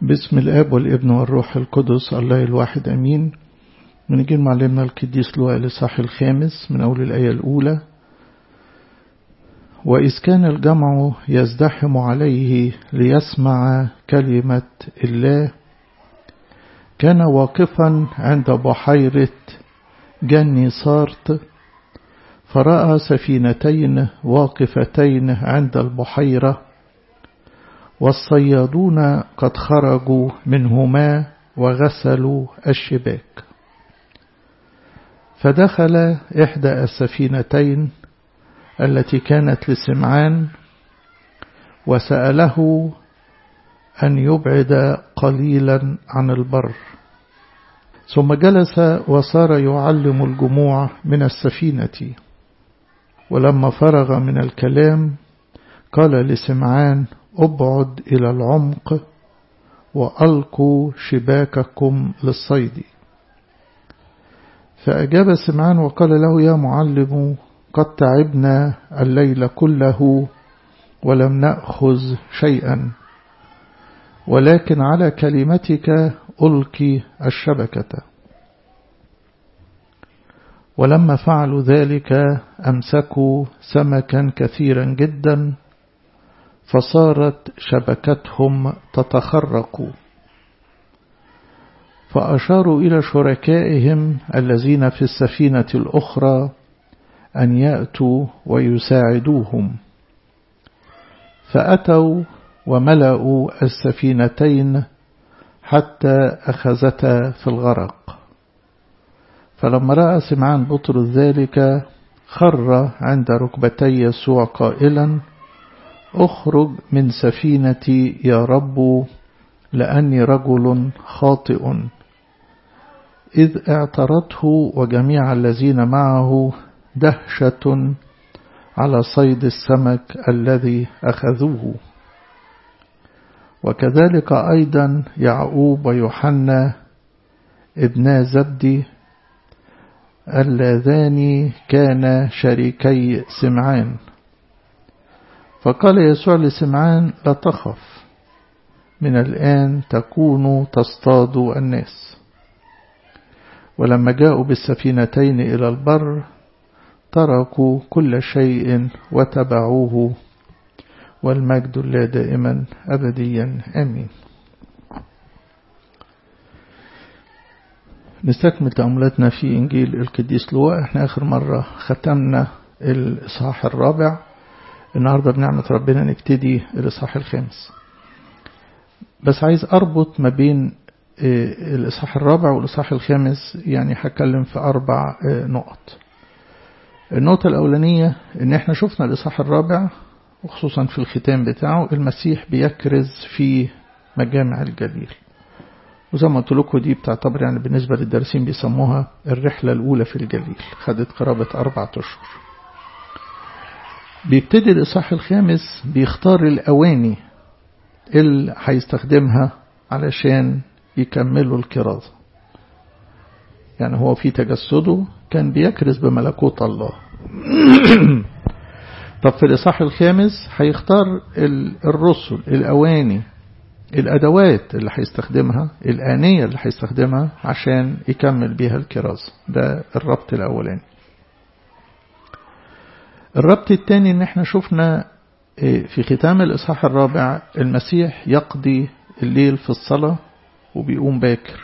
بسم الآب والابن والروح القدس الله الواحد أمين من إنجيل معلمنا القديس لوقا الإصحاح الخامس من أول الآية الأولى وإذ كان الجمع يزدحم عليه ليسمع كلمة الله كان واقفا عند بحيرة جني صارت فرأى سفينتين واقفتين عند البحيرة والصيادون قد خرجوا منهما وغسلوا الشباك فدخل إحدى السفينتين التي كانت لسمعان وسأله أن يبعد قليلا عن البر ثم جلس وصار يعلم الجموع من السفينة ولما فرغ من الكلام قال لسمعان ابعد إلى العمق وألقوا شباككم للصيد فأجاب سمعان وقال له يا معلم قد تعبنا الليل كله ولم نأخذ شيئا ولكن على كلمتك ألقي الشبكة ولما فعلوا ذلك أمسكوا سمكا كثيرا جدا فصارت شبكتهم تتخرق فأشاروا إلى شركائهم الذين في السفينة الأخرى أن يأتوا ويساعدوهم فأتوا وملأوا السفينتين حتى أخذتا في الغرق فلما رأى سمعان بطرس ذلك خر عند ركبتي يسوع قائلا اخرج من سفينتي يا رب لأني رجل خاطئ إذ اعترته وجميع الذين معه دهشة على صيد السمك الذي أخذوه وكذلك أيضا يعقوب ويوحنا ابنا زبدي اللذان كانا شريكي سمعان فقال يسوع لسمعان لا تخف من الآن تكون تصطاد الناس ولما جاءوا بالسفينتين إلى البر تركوا كل شيء وتبعوه والمجد الله دائما أبديا آمين نستكمل تأملاتنا في إنجيل القديس لوقا احنا آخر مرة ختمنا الإصحاح الرابع النهاردة بنعمة ربنا نبتدي الإصحاح الخامس بس عايز أربط ما بين الإصحاح الرابع والإصحاح الخامس يعني هتكلم في أربع نقط النقطة الأولانية إن إحنا شفنا الإصحاح الرابع وخصوصا في الختام بتاعه المسيح بيكرز في مجامع الجليل وزي ما قلت لكم دي بتعتبر يعني بالنسبة للدارسين بيسموها الرحلة الأولى في الجليل خدت قرابة أربعة أشهر بيبتدي الإصحاح الخامس بيختار الأواني اللي هيستخدمها علشان يكملوا الكرازة يعني هو في تجسده كان بيكرز بملكوت الله طب في الإصحاح الخامس هيختار الرسل الأواني الأدوات اللي هيستخدمها الآنية اللي هيستخدمها عشان يكمل بيها الكرازة ده الربط الأولاني الربط الثاني ان احنا شفنا في ختام الإصحاح الرابع المسيح يقضي الليل في الصلاة وبيقوم باكر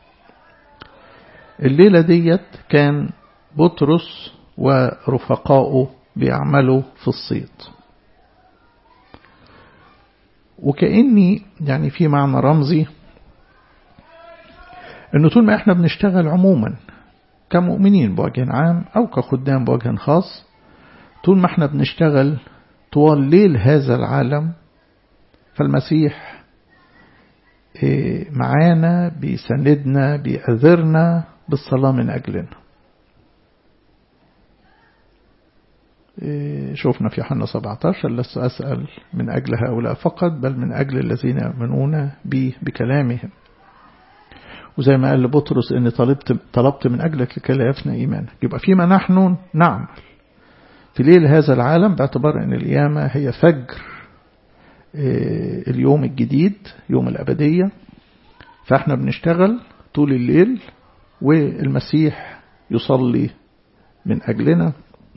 الليلة ديت كان بطرس ورفقائه بيعملوا في الصيد وكأني يعني في معنى رمزي انه طول ما احنا بنشتغل عموما كمؤمنين بوجه عام او كخدام بوجه خاص طول ما احنا بنشتغل طوال ليل هذا العالم فالمسيح معانا بيسندنا بيأذرنا بالصلاة من أجلنا شوفنا في حنا 17 لست أسأل من أجل هؤلاء فقط بل من أجل الذين يؤمنون بي بكلامهم وزي ما قال لبطرس إني طلبت, طلبت من أجلك لكي لا يفنى إيمانك يبقى فيما نحن نعمل في ليل هذا العالم باعتبار أن القيامة هي فجر اليوم الجديد يوم الأبدية فاحنا بنشتغل طول الليل والمسيح يصلي من أجلنا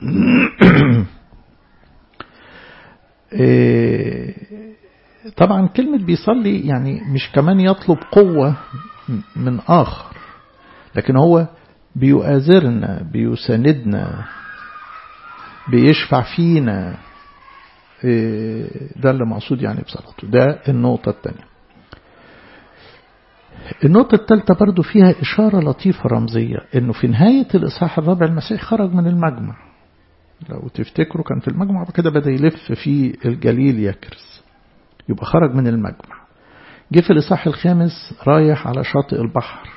طبعا كلمة بيصلي يعني مش كمان يطلب قوة من آخر لكن هو بيؤازرنا بيساندنا بيشفع فينا ده اللي مقصود يعني بصلاته ده النقطة الثانية النقطة الثالثة برضو فيها إشارة لطيفة رمزية إنه في نهاية الإصحاح الرابع المسيح خرج من المجمع لو تفتكروا كان في المجمع كده بدأ يلف في الجليل يكرس يبقى خرج من المجمع جه في الإصحاح الخامس رايح على شاطئ البحر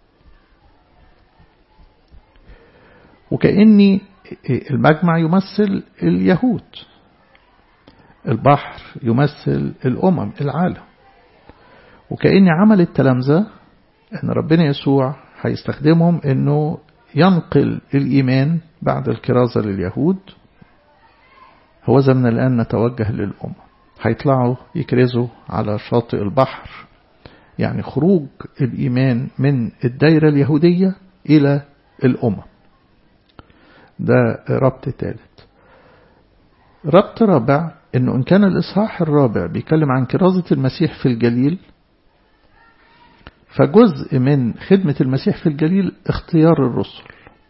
وكأني المجمع يمثل اليهود البحر يمثل الأمم العالم وكأن عمل التلامذة أن ربنا يسوع هيستخدمهم أنه ينقل الإيمان بعد الكرازة لليهود هو من الآن نتوجه للأمة هيطلعوا يكرزوا على شاطئ البحر يعني خروج الإيمان من الدائرة اليهودية إلى الأمة ده ربط ثالث ربط رابع أنه إن كان الإصحاح الرابع بيتكلم عن كرازة المسيح في الجليل فجزء من خدمة المسيح في الجليل اختيار الرسل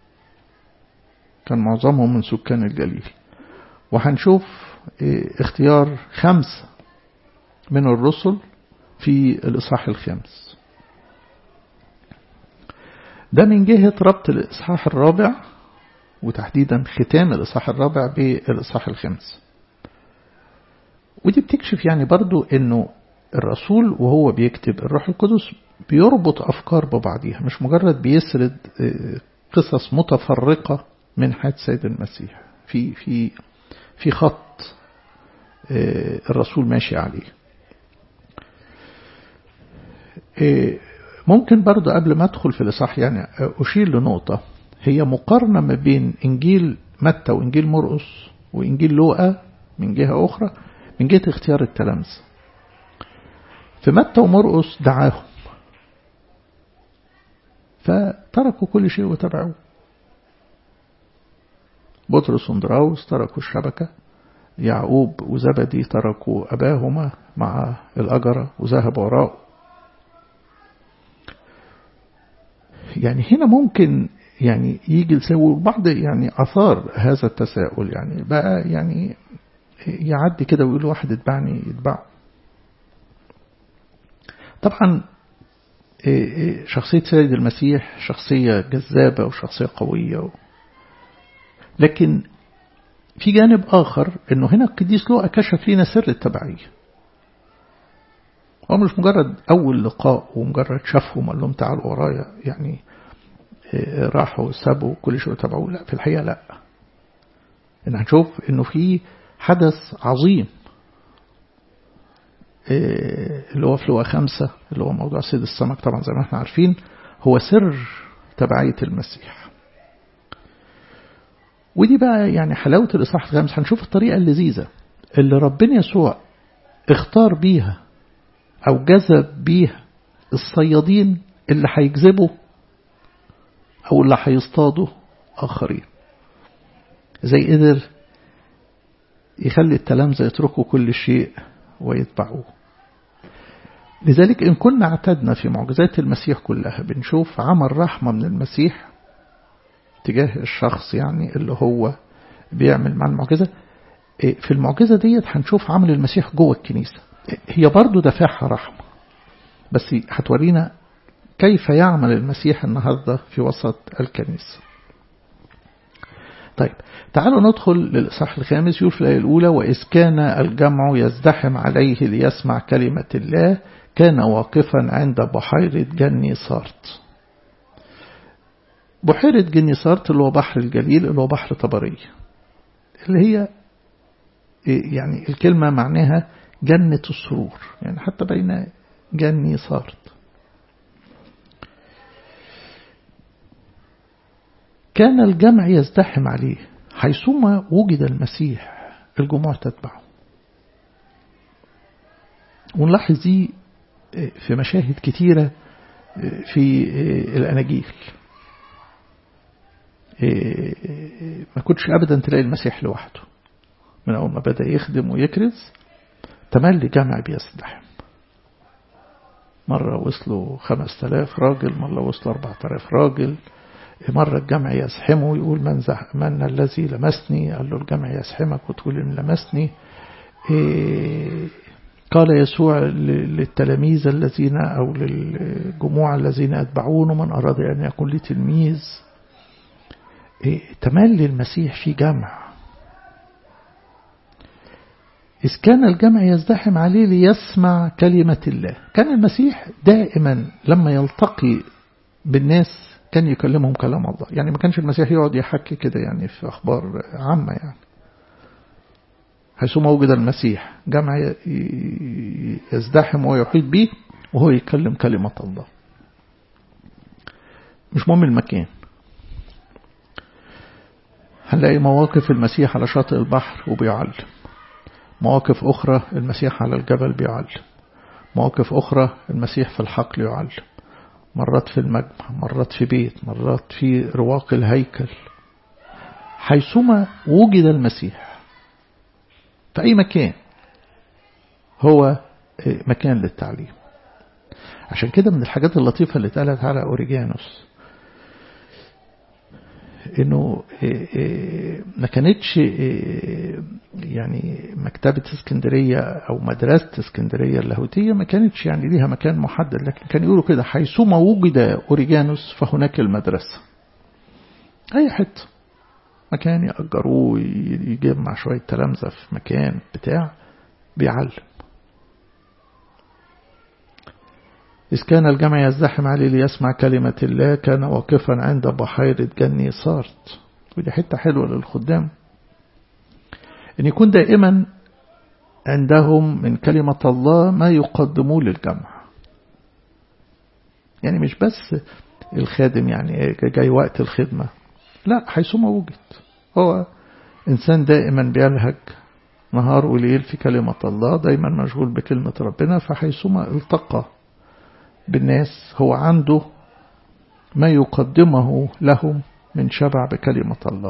كان معظمهم من سكان الجليل وهنشوف اختيار خمسة من الرسل في الإصحاح الخامس ده من جهة ربط الإصحاح الرابع وتحديدا ختام الإصحاح الرابع بالإصحاح الخامس ودي بتكشف يعني برضو انه الرسول وهو بيكتب الروح القدس بيربط أفكار ببعضيها مش مجرد بيسرد قصص متفرقة من حياة سيد المسيح في في في خط الرسول ماشي عليه ممكن برضه قبل ما أدخل في الإصحاح يعني أشير لنقطة هي مقارنة ما بين إنجيل متى وإنجيل مرقس وإنجيل لوقا من جهة أخرى من جهة اختيار التلامذة في متى ومرقس دعاهم فتركوا كل شيء وتبعوه بطرس وندراوس تركوا الشبكة يعقوب وزبدي تركوا أباهما مع الأجرة وذهبوا وراءه يعني هنا ممكن يعني يجي لسوي بعض يعني أثار هذا التساؤل يعني بقى يعني يعدي كده ويقول واحد اتبعني يتبعه طبعا شخصية سيد المسيح شخصية جذابة وشخصية قوية و... لكن في جانب آخر أنه هنا القديس لوقا كشف لنا سر التبعية هو مش مجرد أول لقاء ومجرد شافهم قال لهم تعالوا ورايا يعني راحوا سابوا كل شيء تبعوه لا في الحقيقة لا إن هنشوف إنه في حدث عظيم اللي هو في لغة خمسة اللي هو موضوع سيد السمك طبعا زي ما احنا عارفين هو سر تبعية المسيح ودي بقى يعني حلاوة الإصحاح الخامس هنشوف الطريقة اللذيذة اللي ربنا يسوع اختار بيها أو جذب بيها الصيادين اللي هيجذبوا أو اللي هيصطادوا آخرين زي قدر يخلي التلامذة يتركوا كل شيء ويتبعوه لذلك إن كنا اعتدنا في معجزات المسيح كلها بنشوف عمل رحمة من المسيح تجاه الشخص يعني اللي هو بيعمل مع المعجزة في المعجزة ديت هنشوف عمل المسيح جوه الكنيسة هي برضو دافعها رحمة بس هتورينا كيف يعمل المسيح النهاردة في وسط الكنيسة طيب تعالوا ندخل للإصحاح الخامس يوفي الآية الأولى وإذ كان الجمع يزدحم عليه ليسمع كلمة الله كان واقفا عند بحيرة جني صارت بحيرة جني صارت اللي هو بحر الجليل اللي هو بحر طبرية اللي هي يعني الكلمة معناها جنة السرور يعني حتى بين جني صارت كان الجمع يزدحم عليه حيثما وجد المسيح الجموع تتبعه ونلاحظ دي في مشاهد كتيرة في الأناجيل ما كنتش أبدا تلاقي المسيح لوحده من أول ما بدأ يخدم ويكرز تملي جمع بيزدحم مرة وصلوا خمس تلاف راجل مرة وصلوا أربعة تلاف راجل مرة الجمع يزحمه يقول من, زح من الذي لمسني قال له الجمع يزحمك وتقول إن لمسني إيه قال يسوع للتلاميذ الذين أو للجموع الذين يتبعونه من أراد أن يكون لي تلميذ إيه تملي المسيح في جمع إذ كان الجمع يزدحم عليه ليسمع كلمة الله كان المسيح دائما لما يلتقي بالناس كان يكلمهم كلام الله يعني ما كانش المسيح يقعد يحكي كده يعني في أخبار عامة يعني حيثما وجد المسيح جمع يزدحم ويحيط به وهو يتكلم كلمة الله مش مهم المكان هنلاقي مواقف المسيح على شاطئ البحر وبيعلم مواقف أخرى المسيح على الجبل بيعلم مواقف أخرى المسيح في الحقل يعلم مرات في المجمع مرات في بيت مرات في رواق الهيكل حيثما وجد المسيح في أي مكان هو مكان للتعليم عشان كده من الحاجات اللطيفة اللي اتقالت على أوريجانوس انه ما كانتش يعني مكتبة اسكندرية او مدرسة اسكندرية اللاهوتية ما كانتش يعني ليها مكان محدد لكن كان يقولوا كده حيثما وجد اوريجانوس فهناك المدرسة اي حتة مكان يأجروه يجمع شوية تلامذة في مكان بتاع بيعلم إذ كان الجمع يزدحم عليه ليسمع كلمة الله كان واقفا عند بحيرة جني صارت ودي حتة حلوة للخدام أن يكون دائما عندهم من كلمة الله ما يقدموه للجمع يعني مش بس الخادم يعني جاي وقت الخدمة لا حيثما وجد هو إنسان دائما بيلهج نهار وليل في كلمة الله دايما مشغول بكلمة ربنا فحيثما التقى بالناس هو عنده ما يقدمه لهم من شبع بكلمة الله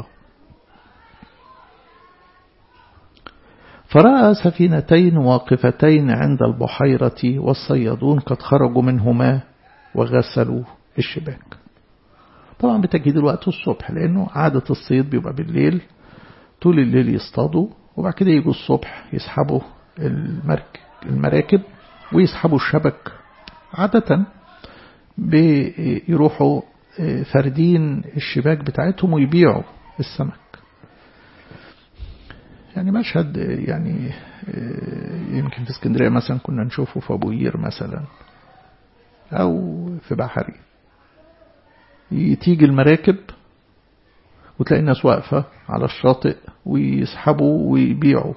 فرأى سفينتين واقفتين عند البحيرة والصيادون قد خرجوا منهما وغسلوا الشباك طبعا بتجهيد الوقت الصبح لأنه عادة الصيد بيبقى بالليل طول الليل يصطادوا وبعد كده يجوا الصبح يسحبوا المراكب ويسحبوا الشبك عادة بيروحوا فردين الشباك بتاعتهم ويبيعوا السمك يعني مشهد يعني يمكن في اسكندرية مثلا كنا نشوفه في أبو قير مثلا أو في بحري تيجي المراكب وتلاقي الناس واقفة على الشاطئ ويسحبوا ويبيعوا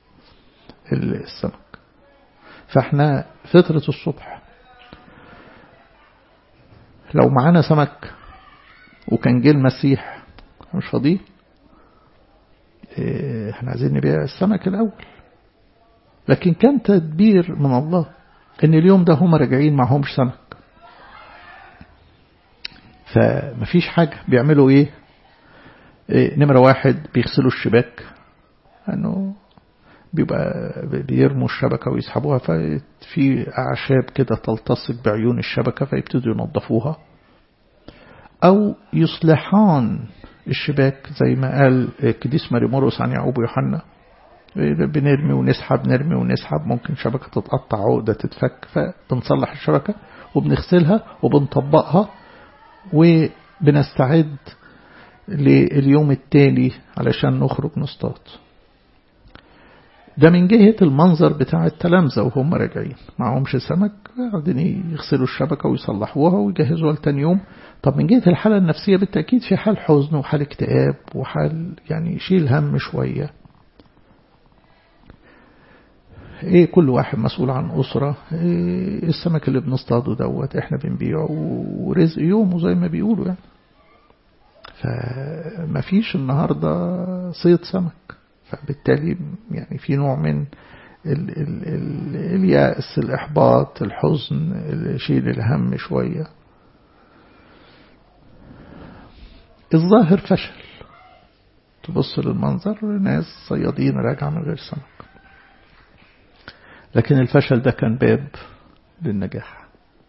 السمك فاحنا فترة الصبح لو معانا سمك وكان جه المسيح مش فاضي احنا عايزين نبيع السمك الأول لكن كان تدبير من الله ان اليوم ده هم راجعين معهمش سمك فمفيش حاجة بيعملوا ايه, إيه نمرة واحد بيغسلوا الشباك انه بيبقى بيرموا الشبكة ويسحبوها ففي أعشاب كده تلتصق بعيون الشبكة فيبتدوا ينظفوها أو يصلحان الشباك زي ما قال كديس ماريموروس عن يعقوب ويوحنا بنرمي ونسحب نرمي ونسحب ممكن شبكة تتقطع عقدة تتفك فبنصلح الشبكة وبنغسلها وبنطبقها وبنستعد لليوم التالي علشان نخرج نصطاد ده من جهة المنظر بتاع التلامذة وهم راجعين معهمش سمك قاعدين يغسلوا الشبكة ويصلحوها ويجهزوها لتاني يوم طب من جهة الحالة النفسية بالتأكيد في حال حزن وحال اكتئاب وحال يعني يشيل هم شوية ايه كل واحد مسؤول عن أسرة إيه السمك اللي بنصطاده دوت احنا بنبيعه ورزق يومه زي ما بيقولوا يعني فما فيش النهاردة صيد سمك فبالتالي يعني في نوع من ال ال ال اليأس الإحباط الحزن شيل الهم شوية الظاهر فشل تبص للمنظر ناس صيادين راجعة من غير سمك لكن الفشل ده كان باب للنجاح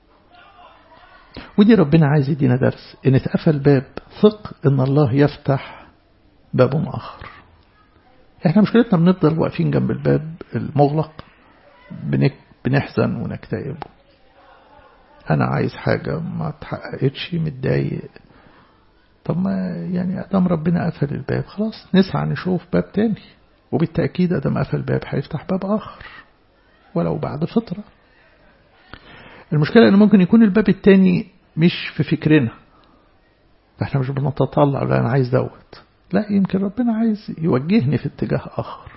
ودي ربنا عايز يدينا درس ان اتقفل باب ثق ان الله يفتح باب آخر احنا مشكلتنا بنفضل واقفين جنب الباب المغلق بنحزن ونكتئب انا عايز حاجة ما اتحققتش متضايق طب ما يعني ادام ربنا قفل الباب خلاص نسعى نشوف باب تاني وبالتأكيد ادام قفل باب هيفتح باب اخر ولو بعد فترة المشكلة ان ممكن يكون الباب التاني مش في فكرنا فاحنا مش بنتطلع لا انا عايز دوت لا يمكن ربنا عايز يوجهني في اتجاه اخر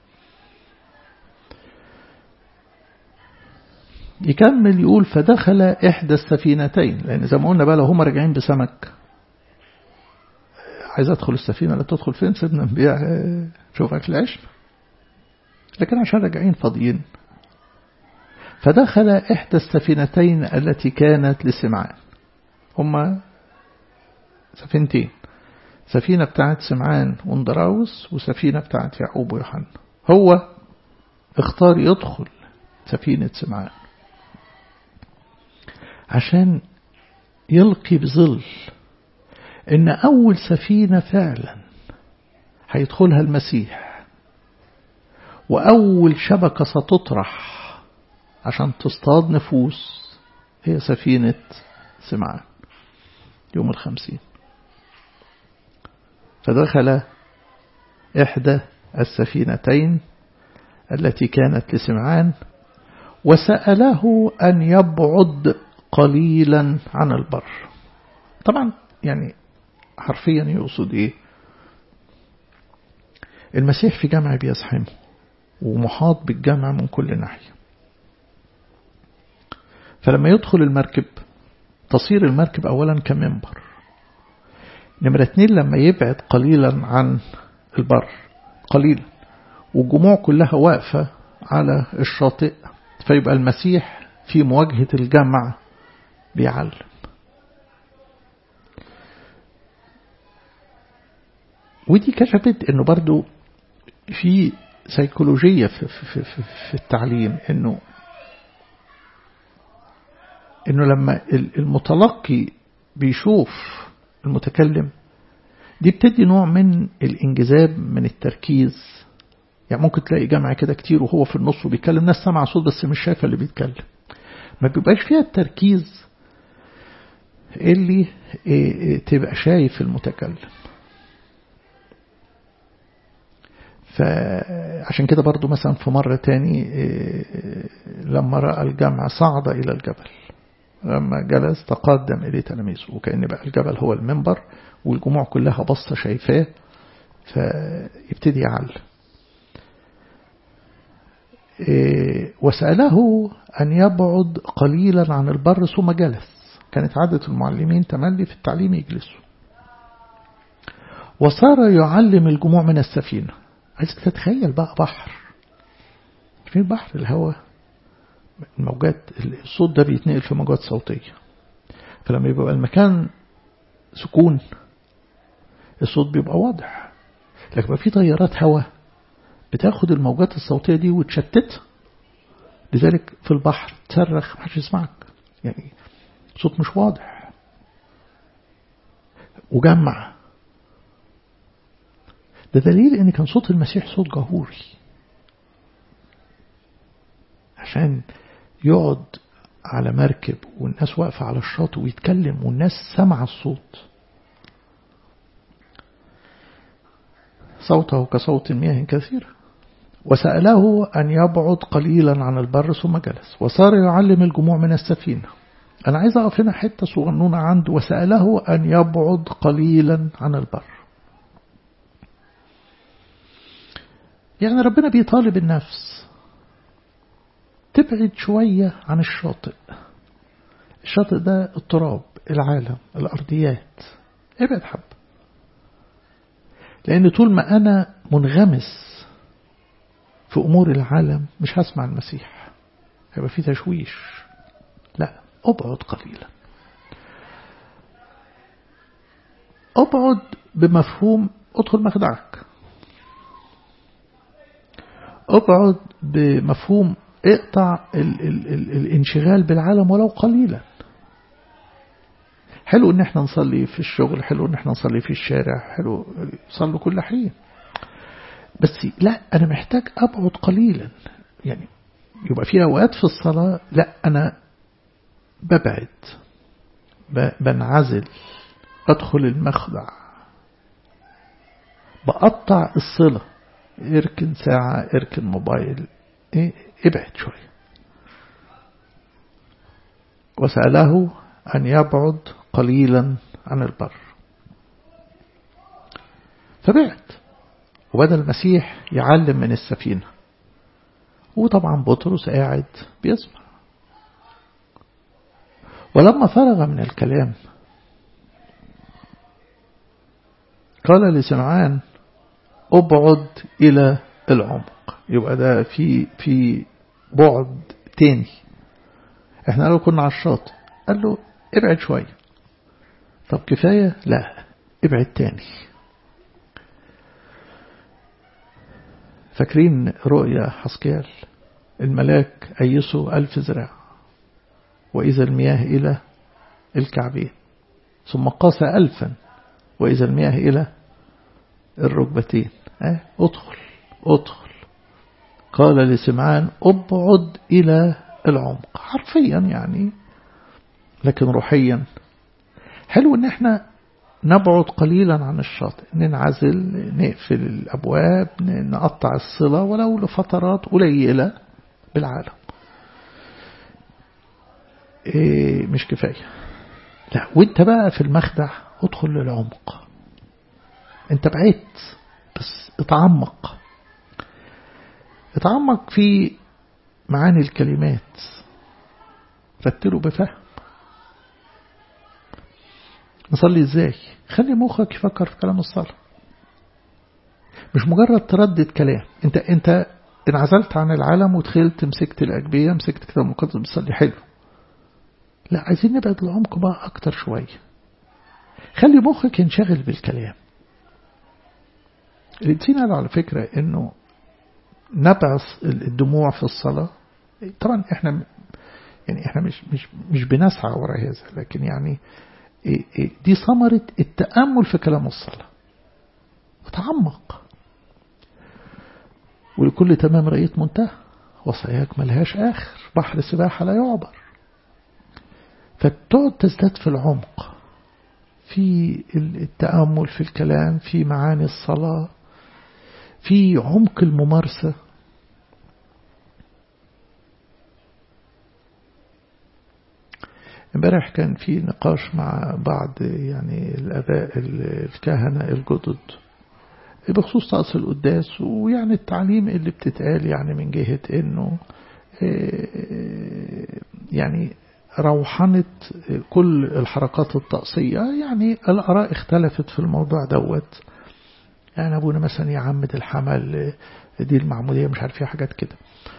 يكمل يقول فدخل إحدى السفينتين لأن زي ما قلنا بقى لو هم راجعين بسمك عايز أدخل السفينة لا تدخل فين سيبنا نبيع شوف أكل عيش لكن عشان راجعين فاضيين فدخل إحدى السفينتين التي كانت لسمعان هما سفينتين سفينة بتاعت سمعان وندراوس وسفينة بتاعت يعقوب ويوحنا هو اختار يدخل سفينة سمعان عشان يلقي بظل ان اول سفينة فعلا هيدخلها المسيح واول شبكة ستطرح عشان تصطاد نفوس هي سفينة سمعان يوم الخمسين فدخل إحدى السفينتين التي كانت لسمعان وسأله أن يبعد قليلا عن البر طبعا يعني حرفيا يقصد إيه المسيح في جامع بيزحمه ومحاط بالجامع من كل ناحية فلما يدخل المركب تصير المركب أولا كمنبر نمرة اتنين لما يبعد قليلا عن البر قليلا والجموع كلها واقفة على الشاطئ فيبقى المسيح في مواجهة الجمع بيعلم ودي كشفت انه برضو في سيكولوجية في, في, في, في التعليم انه انه لما المتلقي بيشوف المتكلم دي بتدي نوع من الانجذاب من التركيز يعني ممكن تلاقي جامعة كده كتير وهو في النص وبيتكلم ناس سمع صوت بس مش شايفة اللي بيتكلم ما بيبقاش فيها التركيز اللي تبقى شايف المتكلم فعشان كده برضو مثلا في مرة تاني لما رأى الجمع صعد إلى الجبل لما جلس تقدم إليه تلاميذه وكأن بقى الجبل هو المنبر والجموع كلها بصة شايفاه فيبتدي يعلم وسأله أن يبعد قليلا عن البر ثم جلس كانت عادة المعلمين تملي في التعليم يجلسوا وصار يعلم الجموع من السفينة عايزك تتخيل بقى بحر في البحر الهواء الموجات الصوت ده بيتنقل في موجات صوتية فلما يبقى المكان سكون الصوت بيبقى واضح لكن بقى في طيارات هواء بتاخد الموجات الصوتية دي وتشتتها لذلك في البحر تصرخ محدش يسمعك يعني صوت مش واضح وجمع ده دليل ان كان صوت المسيح صوت جهوري عشان يقعد على مركب والناس واقفة على الشاطئ ويتكلم والناس سمع الصوت صوته كصوت مياه كثيرة وسأله أن يبعد قليلا عن البر ثم جلس وصار يعلم الجموع من السفينة أنا عايز أقف هنا حتة صغنونة عنده وسأله أن يبعد قليلا عن البر يعني ربنا بيطالب النفس تبعد شوية عن الشاطئ الشاطئ ده التراب العالم الأرضيات ابعد حب لأن طول ما أنا منغمس في أمور العالم مش هسمع المسيح هيبقى في تشويش لا ابعد قليلا ابعد بمفهوم ادخل مخدعك ابعد بمفهوم اقطع ال ال ال الانشغال بالعالم ولو قليلا حلو ان احنا نصلي في الشغل حلو ان احنا نصلي في الشارع حلو صلوا كل حين بس لا انا محتاج ابعد قليلا يعني يبقى في اوقات في الصلاة لا انا ببعد بنعزل بدخل المخدع بقطع الصلة اركن ساعة اركن موبايل ايه ابعد شوية وسأله أن يبعد قليلا عن البر فبعد وبدأ المسيح يعلم من السفينة وطبعا بطرس قاعد بيسمع ولما فرغ من الكلام قال لسمعان ابعد إلى العمق يبقى ده في في بعد تاني احنا لو كنا على الشاطئ قال له ابعد شوية طب كفاية لا ابعد تاني فاكرين رؤيا حسكيال الملاك أيسه ألف ذراع وإذا المياه إلى الكعبين ثم قاس ألفا وإذا المياه إلى الركبتين اه ادخل ادخل قال لسمعان ابعد إلى العمق حرفيا يعني لكن روحيا حلو ان احنا نبعد قليلا عن الشاطئ ننعزل نقفل الأبواب نقطع الصلة ولو لفترات قليلة بالعالم إيه مش كفاية لا وانت بقى في المخدع ادخل للعمق انت بعدت بس اتعمق اتعمق في معاني الكلمات رتله بفهم نصلي ازاي خلي مخك يفكر في كلام الصلاة مش مجرد تردد كلام انت انت انعزلت عن العالم ودخلت مسكت الأجبية مسكت كتاب مقدس بتصلي حلو لا عايزين نبعد العمق بقى أكتر شوية خلي مخك ينشغل بالكلام الاتنين قالوا على فكرة انه نبعث الدموع في الصلاة طبعا احنا يعني احنا مش مش مش بنسعى وراء هذا لكن يعني دي ثمرة التأمل في كلام الصلاة وتعمق ولكل تمام رأيت منتهى وصاياك ملهاش آخر بحر سباحة لا يعبر فتقعد تزداد في العمق في التأمل في الكلام في معاني الصلاة في عمق الممارسة امبارح كان في نقاش مع بعض يعني الآباء الكهنة الجدد بخصوص طقس القداس ويعني التعليم اللي بتتقال يعني من جهة انه يعني روحنة كل الحركات الطقسية يعني الآراء اختلفت في الموضوع دوت يعني أبونا مثلا يعمد الحمل دي المعمودية مش عارف فيها حاجات كده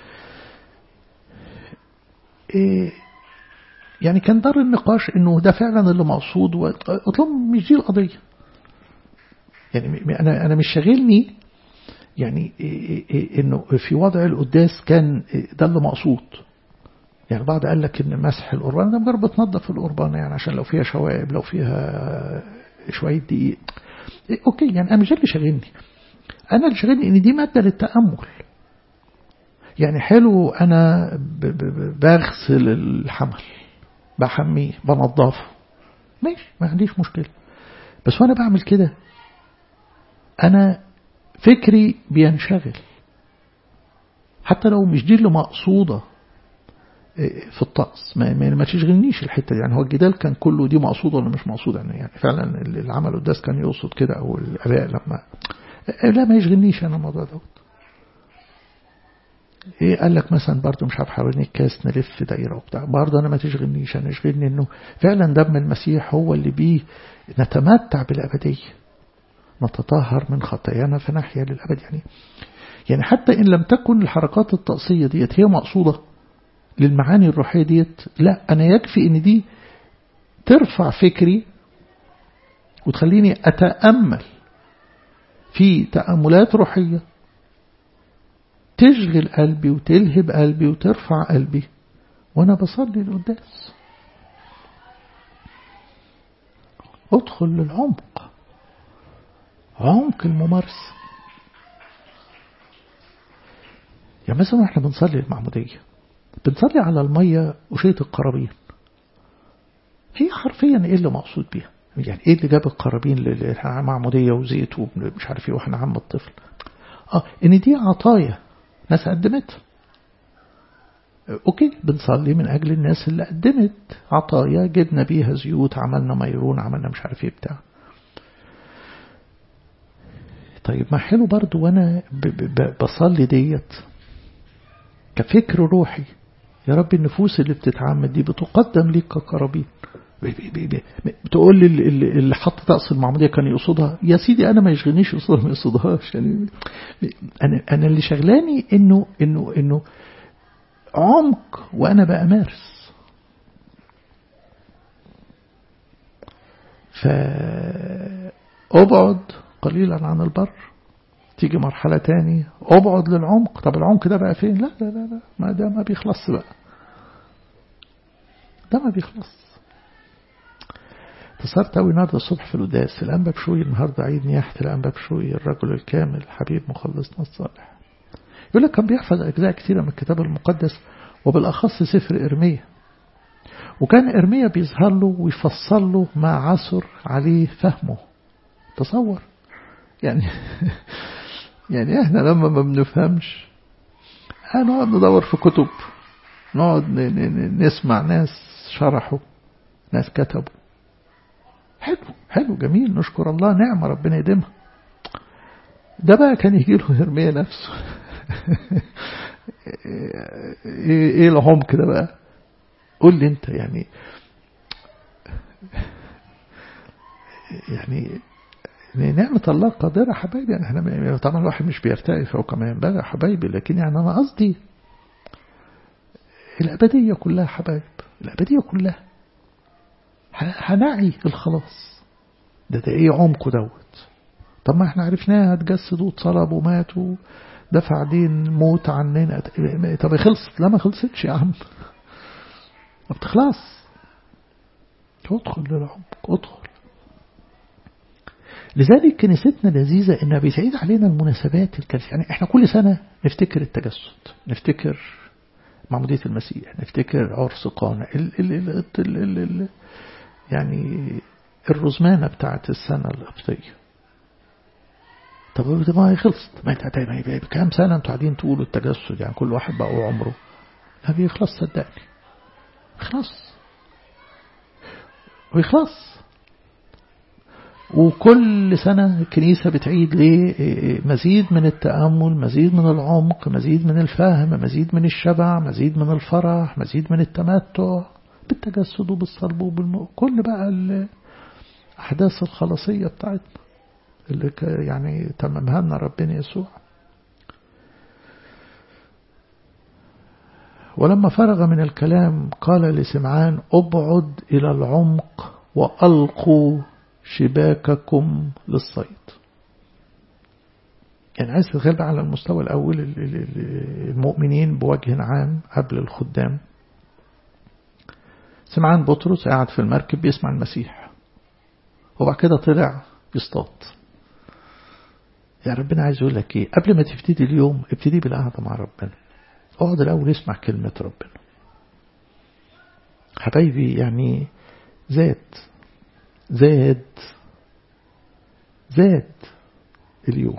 يعني كان دار النقاش انه ده فعلا اللي مقصود قلت لهم مش دي القضية يعني انا انا مش شاغلني يعني انه في وضع القداس كان ده اللي مقصود يعني بعض قال لك ان مسح القربان ده مجرد بتنظف القربانه يعني عشان لو فيها شوائب لو فيها شويه دقيق اوكي يعني انا مش ده اللي شاغلني انا اللي شاغلني ان دي ماده للتامل يعني حلو انا بغسل الحمل بحميه بنظفه ماشي ما عنديش مشكله بس وانا بعمل كده انا فكري بينشغل حتى لو مش دي اللي مقصوده في الطقس ما, ما, ما تشغلنيش الحتة دي يعني هو الجدال كان كله دي مقصودة ولا مش مقصودة يعني, يعني فعلا اللي عمله الداس كان يقصد كده أو الآباء لما لا ما يشغلنيش أنا الموضوع دوت ايه قال لك مثلا برضه مش عارف حوالين الكاس نلف دايره وبتاع برضه انا ما تشغلنيش انا يشغلني انه فعلا دم المسيح هو اللي بيه نتمتع بالابديه نتطهر من خطايانا فنحيا للابد يعني يعني حتى ان لم تكن الحركات الطقسيه ديت هي مقصوده للمعاني الروحية ديت لا أنا يكفي إن دي ترفع فكري وتخليني أتأمل في تأملات روحية تشغل قلبي وتلهب قلبي وترفع قلبي وأنا بصلي القداس ادخل للعمق عمق الممارسة يعني مثلا احنا بنصلي المعمودية بنصلي على المية وشية القرابين هي حرفيا ايه اللي مقصود بيها يعني ايه اللي جاب القرابين للمعمودية وزيت ومش عارف ايه واحنا عم الطفل اه ان دي عطايا ناس قدمتها اوكي بنصلي من اجل الناس اللي قدمت عطايا جبنا بيها زيوت عملنا ميرون عملنا مش عارف ايه بتاع طيب ما حلو برضو وانا بصلي ديت كفكر روحي يا رب النفوس اللي بتتعمد دي بتقدم ليك كقرابين بتقول لي اللي حط طقس المعمودية كان يقصدها يا سيدي أنا ما يشغلنيش يقصدها ما يقصدهاش يعني أنا أنا اللي شغلاني إنه إنه إنه عمق وأنا بأمارس فأبعد قليلا عن البر تيجي مرحلة تاني أبعد للعمق طب العمق ده بقى فين لا لا لا, لا. ما ده ما بيخلص بقى ده ما بيخلص اتصلت أوي النهاردة الصبح في القداس الأنبا بشوي النهاردة عيد نياحة الأنبا بشوي الرجل الكامل حبيب مخلصنا الصالح يقول لك كان بيحفظ أجزاء كثيرة من الكتاب المقدس وبالأخص سفر إرمية وكان إرمية بيظهر له ويفصل له ما عثر عليه فهمه تصور يعني يعني احنا لما ما بنفهمش هنقعد ندور في كتب نقعد نسمع ناس شرحوا ناس كتبوا حلو حلو جميل نشكر الله نعمة ربنا يديمها ده بقى كان يجي له هرمية نفسه ايه العمق ده بقى قول لي انت يعني يعني نعمة الله قادرة حبايبي يعني احنا طبعا الواحد مش بيرتقي فوق ما ينبغي حبايبي لكن يعني انا قصدي الأبدية كلها حبايب الأبدية كلها هنعي الخلاص ده ده ايه عمقه دوت طب ما احنا عرفناها اتجسد واتصلب ومات ودفع دين موت عننا طب خلصت لا ما خلصتش يا عم ما بتخلص ادخل للعمق ادخل لذلك كنيستنا لذيذة انها بتعيد علينا المناسبات الكنسية يعني احنا كل سنة نفتكر التجسد نفتكر معمودية المسيح نفتكر عرس قانا ال ال ال ال ال ال يعني الرزمانة بتاعت السنة القبطية طب ما هي خلصت ما انت كام سنة انتوا قاعدين تقولوا التجسد يعني كل واحد بقى عمره ما بيخلص صدقني خلاص ويخلص وكل سنة الكنيسة بتعيد ليه مزيد من التأمل مزيد من العمق مزيد من الفهم مزيد من الشبع مزيد من الفرح مزيد من التمتع بالتجسد وبالصلب وبالم... كل بقى الأحداث الخلاصية بتاعتنا اللي يعني تممها لنا ربنا يسوع ولما فرغ من الكلام قال لسمعان ابعد إلى العمق وألقوا شباككم للصيد يعني عايز تتغلب على المستوى الأول المؤمنين بوجه عام قبل الخدام سمعان بطرس قاعد في المركب بيسمع المسيح وبعد كده طلع يصطاد يا ربنا عايز يقول لك ايه قبل ما تبتدي اليوم ابتدي بالقعده مع ربنا اقعد الاول اسمع كلمه ربنا حبايبي يعني زاد زاد زاد اليوم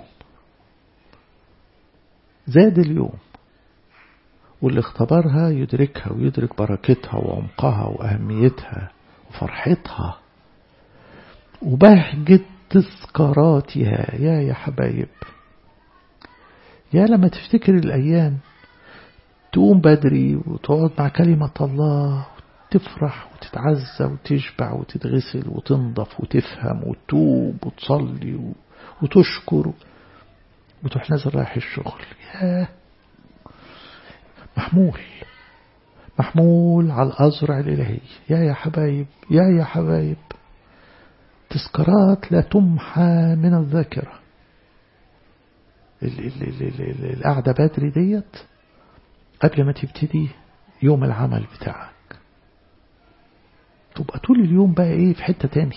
زاد اليوم واللي اختبرها يدركها ويدرك بركتها وعمقها وأهميتها وفرحتها وبهجة تذكاراتها يا يا حبايب يا لما تفتكر الأيام تقوم بدري وتقعد مع كلمة الله تفرح وتتعزى وتشبع وتتغسل وتنضف وتفهم وتتوب وتصلي وتشكر وتروح نازل رايح الشغل ياه محمول محمول على الأزرع الإلهي يا يا حبايب يا يا حبايب تذكارات لا تمحى من الذاكرة القعدة بدري ديت قبل ما تبتدي يوم العمل بتاعك تبقى طول اليوم بقى ايه في حتة تاني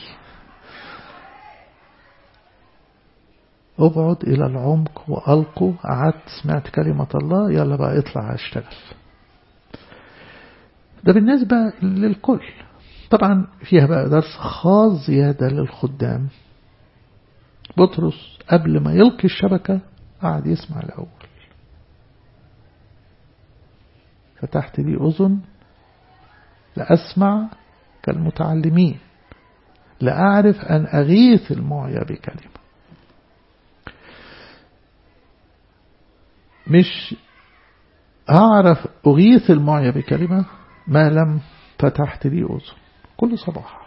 اقعد الى العمق والقوا قعدت سمعت كلمة الله يلا بقى اطلع اشتغل ده بالنسبة للكل طبعا فيها بقى درس خاص زيادة للخدام بطرس قبل ما يلقي الشبكة قعد يسمع الأول فتحت لي أذن لأسمع كالمتعلمين لأعرف أن أغيث المعيا بكلمة مش أعرف أغيث المعيا بكلمة ما لم فتحت لي أذن كل صباح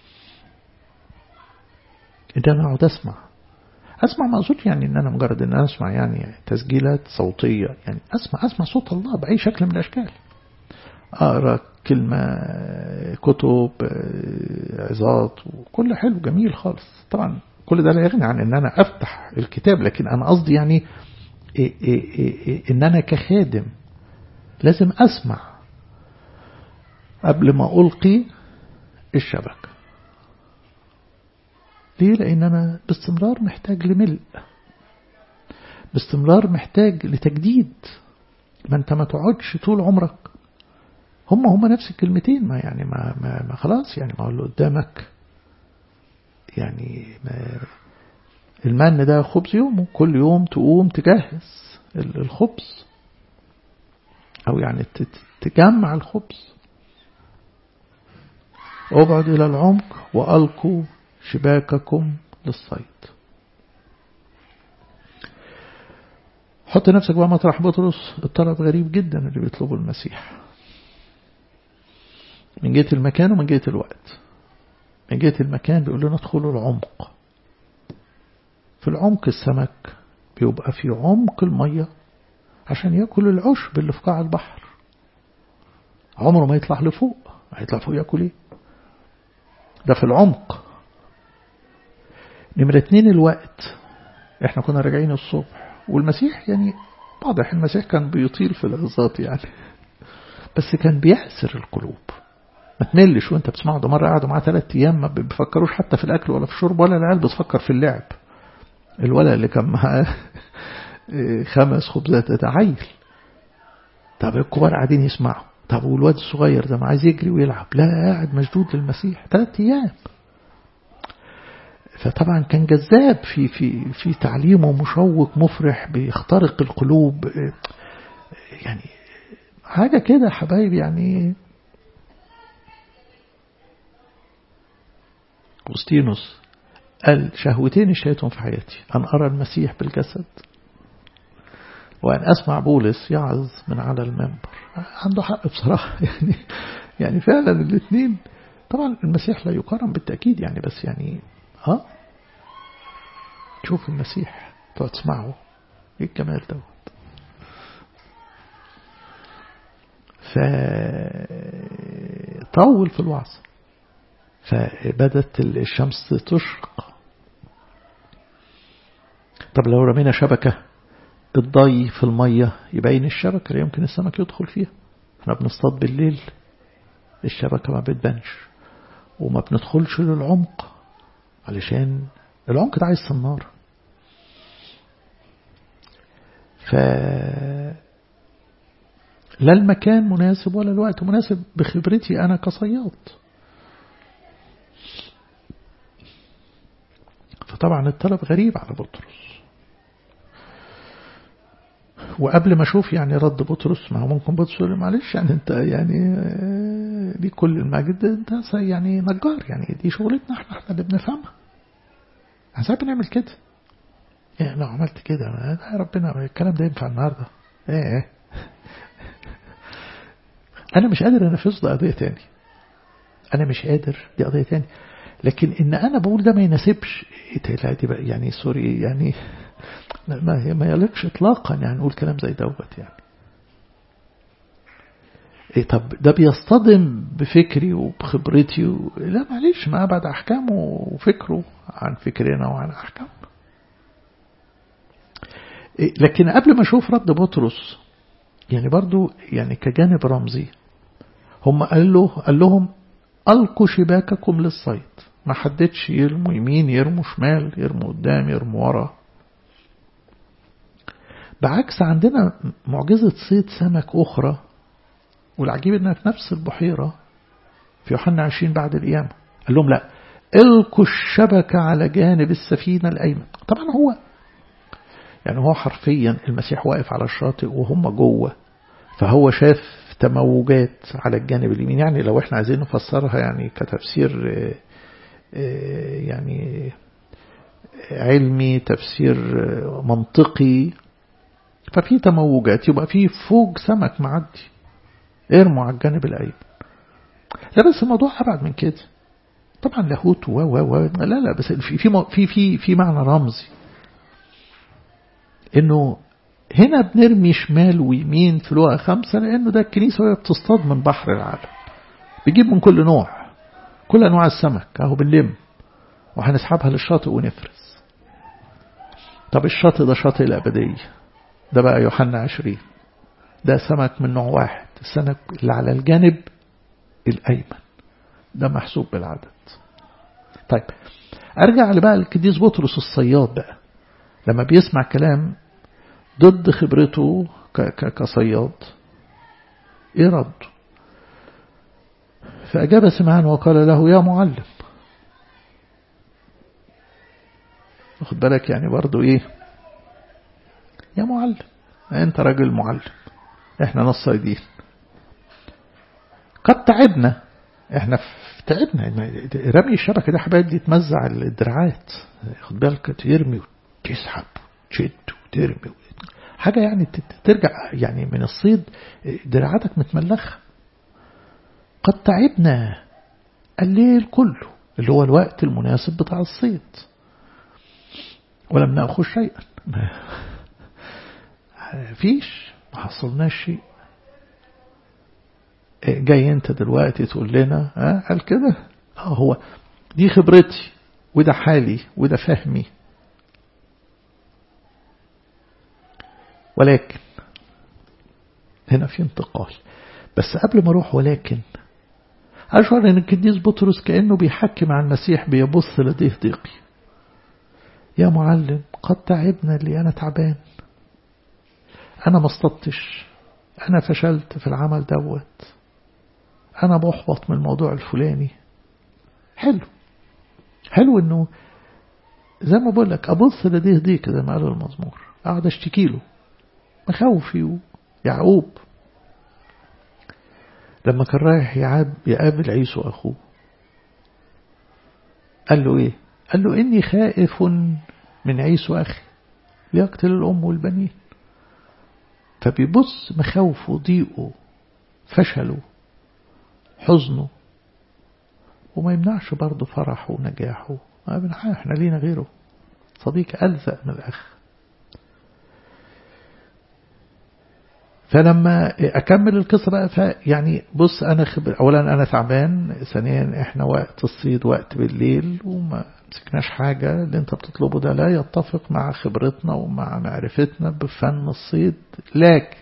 إذا أنا أقعد أسمع أسمع ما أقصدش يعني إن أنا مجرد إن أنا أسمع يعني تسجيلات صوتية يعني أسمع أسمع صوت الله بأي شكل من الأشكال أقرأ كلمة كتب عظات وكل حلو جميل خالص طبعا كل ده لا يغني عن إن أنا أفتح الكتاب لكن أنا قصدي يعني إيه إيه إيه إن أنا كخادم لازم أسمع قبل ما ألقي الشبكة ليه لأن أنا باستمرار محتاج لملء باستمرار محتاج لتجديد ما أنت ما تقعدش طول عمرك هم هم نفس الكلمتين ما يعني ما, ما, ما خلاص يعني ما هو اللي قدامك يعني ما المن ده خبز يومه كل يوم تقوم تجهز الخبز أو يعني تجمع الخبز ابعد إلى العمق وألقوا شباككم للصيد حط نفسك بقى مطرح بطرس الطلب غريب جدا اللي بيطلبه المسيح من جهة المكان ومن جهة الوقت من جهة المكان بيقول لنا ادخلوا العمق في العمق السمك بيبقى في عمق المية عشان يأكل العشب اللي في قاع البحر عمره ما يطلع لفوق هيطلع فوق يأكل ايه ده في العمق نمرة اتنين الوقت احنا كنا راجعين الصبح والمسيح يعني واضح المسيح كان بيطيل في العظات يعني بس كان بيأسر القلوب ما تملش وانت بتسمعه ده مرة قعدوا معاه ثلاث ايام ما بيفكروش حتى في الاكل ولا في الشرب ولا العيال بتفكر في اللعب الولد اللي كان معاه خمس خبزات ده عيل طب الكبار قاعدين يسمعوا طب والواد الصغير ده ما عايز يجري ويلعب لا قاعد مشدود للمسيح ثلاث ايام فطبعا كان جذاب في في في تعليمه مشوق مفرح بيخترق القلوب يعني حاجة كده حبايب يعني أغسطينوس قال شهوتين اشتهيتهم في حياتي أن أرى المسيح بالجسد وأن أسمع بولس يعظ من على المنبر عنده حق بصراحة يعني يعني فعلا الاثنين طبعا المسيح لا يقارن بالتأكيد يعني بس يعني ها تشوف المسيح تقعد تسمعه ايه الجمال دوت فطول في الوعظ فبدت الشمس تشرق طب لو رمينا شبكة الضي في المية يبين الشبكة لا يمكن السمك يدخل فيها احنا بنصطاد بالليل الشبكة ما بتبانش وما بندخلش للعمق علشان العمق ده عايز صنار ف لا المكان مناسب ولا الوقت مناسب بخبرتي أنا كصياد فطبعا الطلب غريب على بطرس وقبل ما اشوف يعني رد بطرس ما هو ممكن بطرس يقول معلش يعني انت يعني دي كل المجد انت يعني نجار يعني دي شغلتنا احنا احنا اللي بنفهمها ازاي بنعمل كده ايه لو عملت كده يا ربنا الكلام ده ينفع النهارده ايه انا مش قادر انفذ ده قضيه تاني انا مش قادر دي قضيه تاني لكن ان انا بقول ده ما يناسبش لا دي بقى يعني سوري يعني ما ما يليقش اطلاقا يعني نقول كلام زي دوت يعني إيه طب ده بيصطدم بفكري وبخبرتي و... لا معلش ما أبعد أحكامه وفكره عن فكرنا وعن أحكامنا إيه لكن قبل ما أشوف رد بطرس يعني برضو يعني كجانب رمزي هم قال له قال لهم ألقوا شباككم للصيد ما حددش يرموا يمين يرموا شمال يرموا قدام يرموا ورا بعكس عندنا معجزة صيد سمك أخرى والعجيب انها في نفس البحيرة في يوحنا 20 بعد القيامة قال لهم لا القوا الشبكة على جانب السفينة الأيمن طبعا هو يعني هو حرفيا المسيح واقف على الشاطئ وهم جوه فهو شاف تموجات على الجانب اليمين يعني لو احنا عايزين نفسرها يعني كتفسير يعني علمي تفسير منطقي ففي تموجات يبقى في فوق سمك معدي ارموا على الجانب الايمن لا بس الموضوع ابعد من كده طبعا لاهوت و و و لا لا بس في في في في, في معنى رمزي انه هنا بنرمي شمال ويمين في لغة خمسة لأنه ده الكنيسة وهي بتصطاد من بحر العالم بيجيب من كل نوع كل أنواع السمك أهو بنلم وهنسحبها للشاطئ ونفرز طب الشاطئ ده شاطئ الأبدية ده بقى يوحنا عشرين ده سمك من نوع واحد السمك اللي على الجانب الأيمن ده محسوب بالعدد طيب أرجع لبقى القديس بطرس الصياد بقى لما بيسمع كلام ضد خبرته كصياد ايه رد فأجاب سمعان وقال له يا معلم واخد بالك يعني برضو ايه يا معلم انت راجل معلم احنا ناس صيادين قد تعبنا احنا تعبنا رمي الشبكة ده حبايب دي تمزع الدراعات خد بالك ترمي وتسحب تشد وترمي حاجة يعني ترجع يعني من الصيد دراعاتك متملخة قد تعبنا الليل كله اللي هو الوقت المناسب بتاع الصيد ولم نأخذ شيئا فيش ما حصلناش شيء جاي انت دلوقتي تقول لنا ها قال كده اه هو دي خبرتي وده حالي وده فهمي ولكن هنا في انتقال بس قبل ما اروح ولكن أشعر أن القديس بطرس كأنه بيحكي مع المسيح بيبص لديه ضيقي يا معلم قد تعبنا اللي أنا تعبان أنا ما اصطدتش أنا فشلت في العمل دوت أنا محبط من الموضوع الفلاني حلو حلو أنه زي ما بقول لك أبص لديه ضيق زي ما قال المزمور أقعد أشتكي له مخاوفي ويعقوب لما كان رايح يعاب يقابل عيسو أخوه قال له إيه قال له إني خائف من عيسو أخي ليقتل الأم والبنين فبيبص مخاوفه ضيقه فشله حزنه وما يمنعش برضه فرحه ونجاحه احنا لينا غيره صديق ألزق من الأخ فلما أكمل القصة بقى فيعني بص أنا خبر أولا أنا تعبان ثانيا إحنا وقت الصيد وقت بالليل وما مسكناش حاجة اللي أنت بتطلبه ده لا يتفق مع خبرتنا ومع معرفتنا بفن الصيد لكن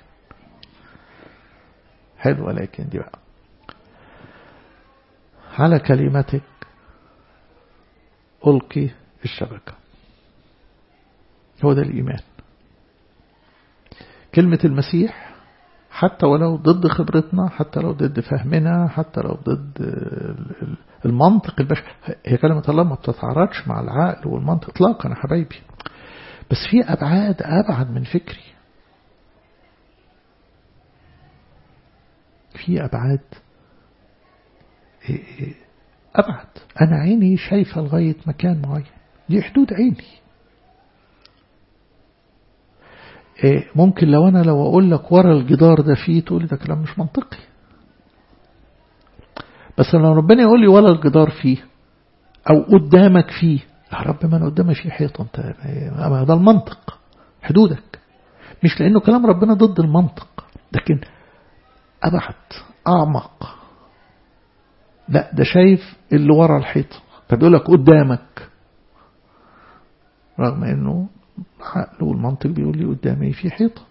حلو لكن دي بقى على كلمتك ألقي الشبكة هو ده الإيمان كلمة المسيح حتى ولو ضد خبرتنا حتى لو ضد فهمنا حتى لو ضد المنطق البشري هي كلمة الله ما بتتعارضش مع العقل والمنطق اطلاقا يا حبايبي بس في أبعاد أبعد من فكري في أبعاد أبعد أنا عيني شايفة لغاية مكان معين دي حدود عيني ممكن لو أنا لو أقول لك ورا الجدار ده فيه تقول ده كلام مش منطقي بس لو ربنا يقول لي ورا الجدار فيه أو قدامك فيه يا رب ما أنا قدامي فيه حيطة أنت ده المنطق حدودك مش لأنه كلام ربنا ضد المنطق لكن أبعد أعمق لا ده شايف اللي ورا الحيطة فبيقول لك قدامك رغم انه العقل والمنطق بيقول لي قدامي في حيطة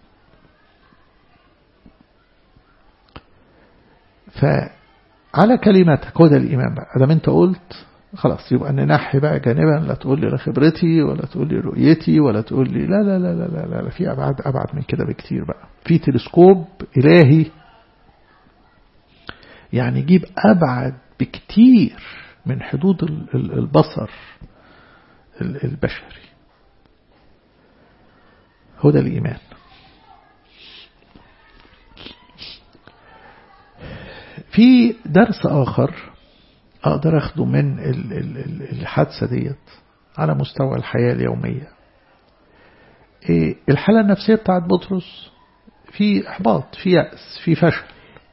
فعلى كلماتك هو ده الإيمان بقى ادام انت قلت خلاص يبقى ننحي بقى جانبا لا تقول لي لا خبرتي ولا تقول لي رؤيتي ولا تقول لي لا لا لا لا لا, لا, لا في أبعد أبعد من كده بكتير بقى في تلسكوب إلهي يعني يجيب أبعد بكتير من حدود البصر البشري هو ده الإيمان في درس آخر أقدر أخده من الحادثة ديت على مستوى الحياة اليومية الحالة النفسية بتاعت بطرس في إحباط في يأس في فشل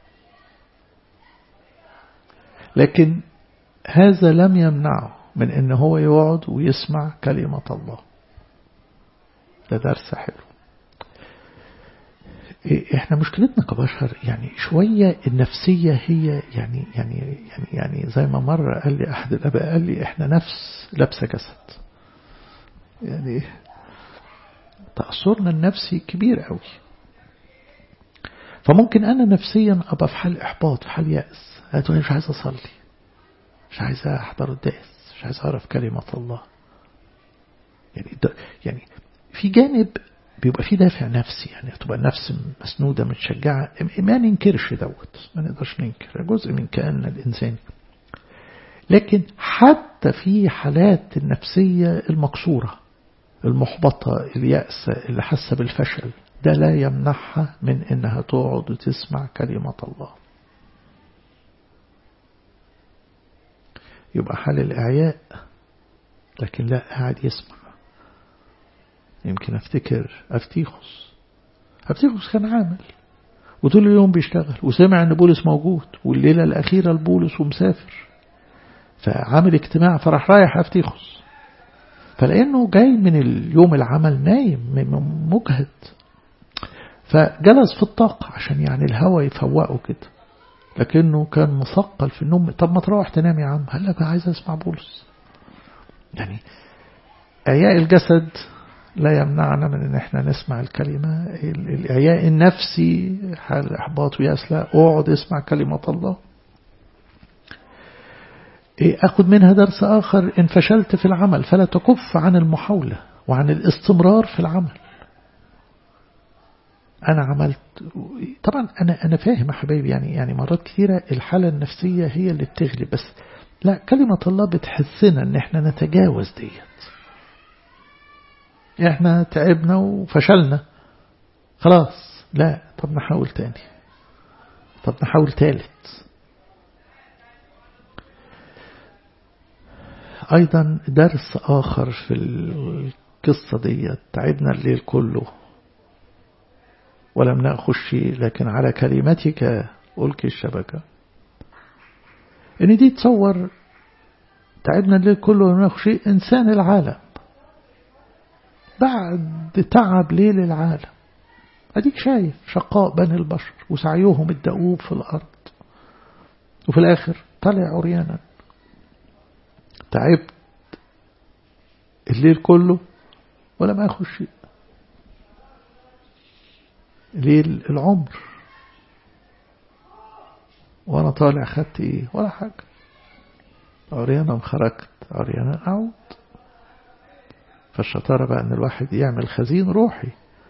لكن هذا لم يمنعه من ان هو يقعد ويسمع كلمة الله ده درس حلو احنا مشكلتنا كبشر يعني شوية النفسية هي يعني يعني يعني يعني زي ما مرة قال لي احد الاباء قال لي احنا نفس لابسة جسد يعني تأثرنا النفسي كبير قوي فممكن انا نفسيا ابقى في حال احباط في حال يأس هتقولي مش عايز اصلي مش عايز احضر الدرس مش عايز اعرف كلمة الله يعني يعني في جانب بيبقى في دافع نفسي يعني تبقى النفس مسنودة متشجعة ما ننكرش دوت ما نقدرش ننكر جزء من كأن الإنسان لكن حتى في حالات النفسية المكسورة المحبطة اليأسة اللي حاسة بالفشل ده لا يمنعها من إنها تقعد وتسمع كلمة الله يبقى حال الإعياء لكن لا قاعد يسمع يمكن أفتكر أفتيخس أفتيخس كان عامل وطول اليوم بيشتغل وسمع أن بولس موجود والليلة الأخيرة لبولس ومسافر فعامل اجتماع فراح رايح أفتيخس فلأنه جاي من اليوم العمل نايم مجهد فجلس في الطاقة عشان يعني الهواء يفوقه كده لكنه كان مثقل في النوم طب ما تروح تنام يا عم قال لك عايز اسمع بولس يعني اعياء الجسد لا يمنعنا من ان احنا نسمع الكلمة الاعياء النفسي حال احباط وياس لا اقعد اسمع كلمة الله اخذ منها درس اخر ان فشلت في العمل فلا تكف عن المحاولة وعن الاستمرار في العمل أنا عملت طبعا أنا أنا فاهم يا حبايبي يعني يعني مرات كثيرة الحالة النفسية هي اللي بتغلب بس لا كلمة الله بتحسنا إن إحنا نتجاوز ديت إحنا تعبنا وفشلنا خلاص لا طب نحاول تاني طب نحاول تالت أيضا درس آخر في القصة ديت تعبنا الليل كله ولم نأخذ شيء لكن على كلمتك ألقي الشبكة إن دي تصور تعبنا الليل كله ولم نأخذ شيء إنسان العالم بعد تعب ليل العالم أديك شايف شقاء بني البشر وسعيهم الدؤوب في الأرض وفي الآخر طلع عريانا تعبت الليل كله ولم أخذ شيء ليل العمر وانا طالع خدت ايه ولا حاجة عريانا خرجت عريانا اعود فالشطارة بقى ان الواحد يعمل خزين روحي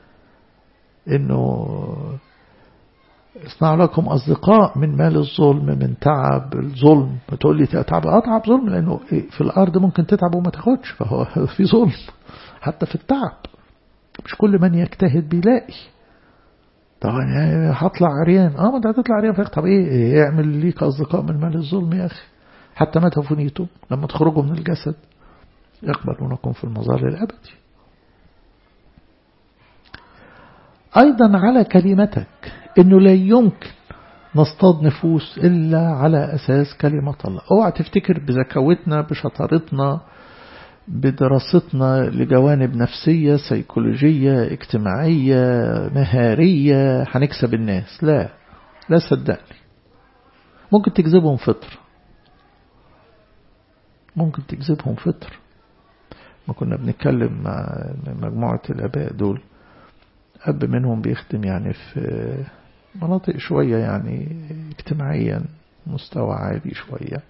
انه اصنعوا لكم اصدقاء من مال الظلم من تعب الظلم بتقول لي تعب اتعب ظلم لانه في الارض ممكن تتعب وما تاخدش فهو في ظلم حتى في التعب مش كل من يجتهد بيلاقي طبعا يعني هطلع عريان اه ما انت هتطلع عريان فيك طب ايه اعمل ليك اصدقاء من مال الظلم يا اخي حتى متى فنيتم لما تخرجوا من الجسد يقبلونكم في المظال الابدي ايضا على كلمتك انه لا يمكن نصطاد نفوس الا على اساس كلمة الله اوعى تفتكر بذكاوتنا بشطارتنا بدراستنا لجوانب نفسية سيكولوجية اجتماعية مهارية هنكسب الناس لا لا صدقني ممكن تجذبهم فطر ممكن تجذبهم فطر ما كنا بنتكلم مع مجموعة الآباء دول أب منهم بيخدم يعني في مناطق شوية يعني اجتماعيا مستوى عالي شوية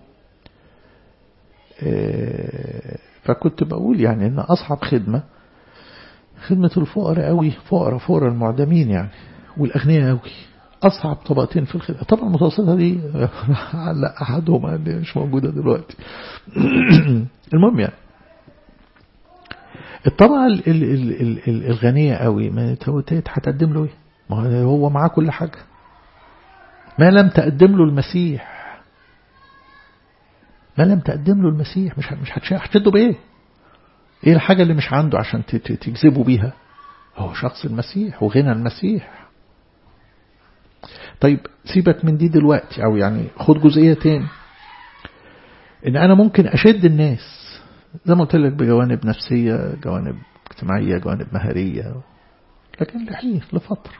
فكنت بقول يعني ان اصعب خدمة خدمة الفقراء قوي فقراء فقراء المعدمين يعني والاغنياء قوي اصعب طبقتين في الخدمة طبعا المتوسطة دي لا احدهم مش موجودة دلوقتي المهم يعني الطبقة ال ال ال ال الغنية قوي ما هتقدم له ايه ما هو معاه كل حاجة ما لم تقدم له المسيح ما لم تقدم له المسيح مش مش هتشده بايه ايه الحاجة اللي مش عنده عشان تجذبه بيها هو شخص المسيح وغنى المسيح طيب سيبك من دي دلوقتي او يعني خد جزئية تاني ان انا ممكن اشد الناس زي ما قلت لك بجوانب نفسية جوانب اجتماعية جوانب مهارية لكن لحين لفترة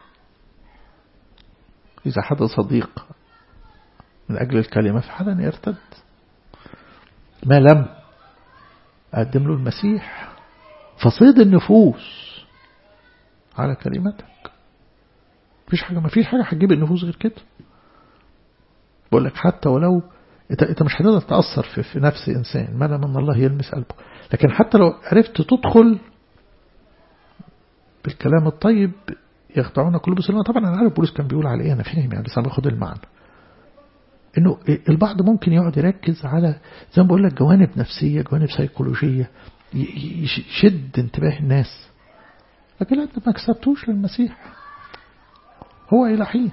إذا حد صديق من أجل الكلمة فحالا يرتد ما لم أقدم له المسيح فصيد النفوس على كلمتك مفيش حاجة مفيش حاجة هتجيب النفوس غير كده بقول لك حتى ولو انت انت مش هتقدر تأثر في, في نفس إنسان ما لم أن الله يلمس قلبه لكن حتى لو عرفت تدخل بالكلام الطيب يخدعون قلوب السلمة طبعا أنا عارف بولس كان بيقول على إيه أنا فاهم يعني بس أنا باخد المعنى إنه البعض ممكن يقعد يركز على زي ما بقول لك جوانب نفسية جوانب سيكولوجية يشد انتباه الناس لكن لا ما كسبتوش للمسيح هو إلى حين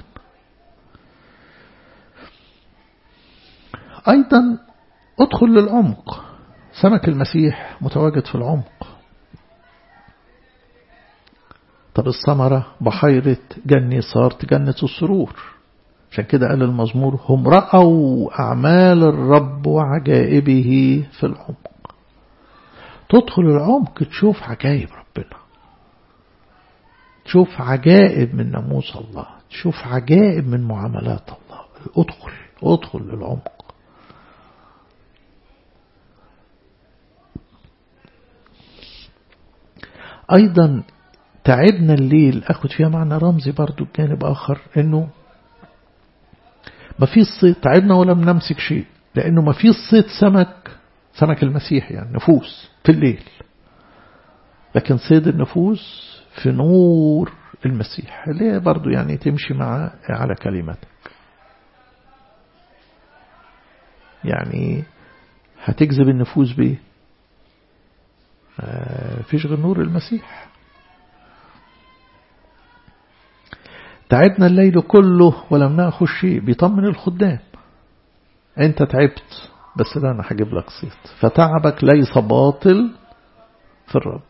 أيضا ادخل للعمق سمك المسيح متواجد في العمق طب الثمرة بحيرة جني صارت جنة السرور عشان كده قال المزمور هم رأوا أعمال الرب وعجائبه في العمق تدخل العمق تشوف عجائب ربنا تشوف عجائب من ناموس الله تشوف عجائب من معاملات الله ادخل ادخل للعمق أيضا تعبنا الليل أخذ فيها معنى رمزي برضو بجانب آخر إنه ما في الصيد تعبنا ولم نمسك شيء لأنه ما في الصيد سمك سمك المسيح يعني نفوس في الليل لكن صيد النفوس في نور المسيح اللي هي برضو يعني تمشي مع على كلمتك يعني هتجذب النفوس بيه فيش غير نور المسيح تعبنا الليل كله ولم نأخذ شيء بيطمن الخدام انت تعبت بس لا انا هجيب لك صيت فتعبك ليس باطل في الرب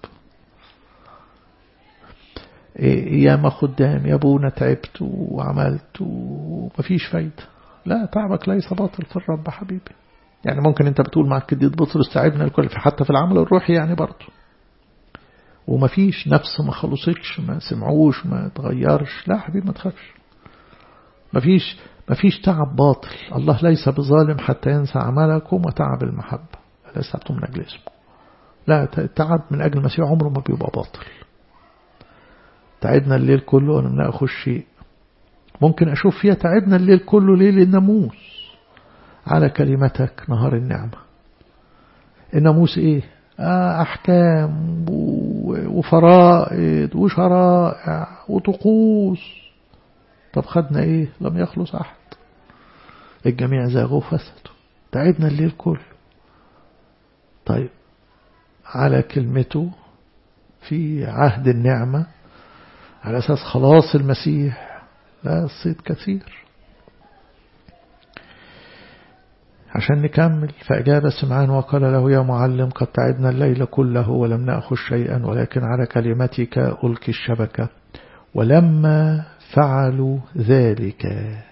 يا ما خدام يا ابونا تعبت وعملت ومفيش فايدة لا تعبك ليس باطل في الرب حبيبي يعني ممكن انت بتقول معك كديت بطرس تعبنا الكل حتى في العمل الروحي يعني برضه ومفيش نفس ما خلصتش ما سمعوش ما تغيرش لا حبيبي ما تخافش مفيش مفيش تعب باطل الله ليس بظالم حتى ينسى عملكم وتعب المحبة ليس تعبتم من أجل اسمه لا التعب من أجل المسيح عمره ما بيبقى باطل تعبنا الليل كله ولم نأخذ شيء ممكن أشوف فيها تعبنا الليل كله ليل الناموس على كلمتك نهار النعمة الناموس ايه آه أحكام وفرائض وشرائع وطقوس طب خدنا ايه لم يخلص أحد الجميع زاغوا فسدوا تعبنا الليل كله طيب على كلمته في عهد النعمة على أساس خلاص المسيح لا الصيد كثير عشان نكمل فأجاب سمعان وقال له يا معلم قد تعبنا الليل كله ولم نأخذ شيئا ولكن على كلمتك ألقي الشبكة ولما فعلوا ذلك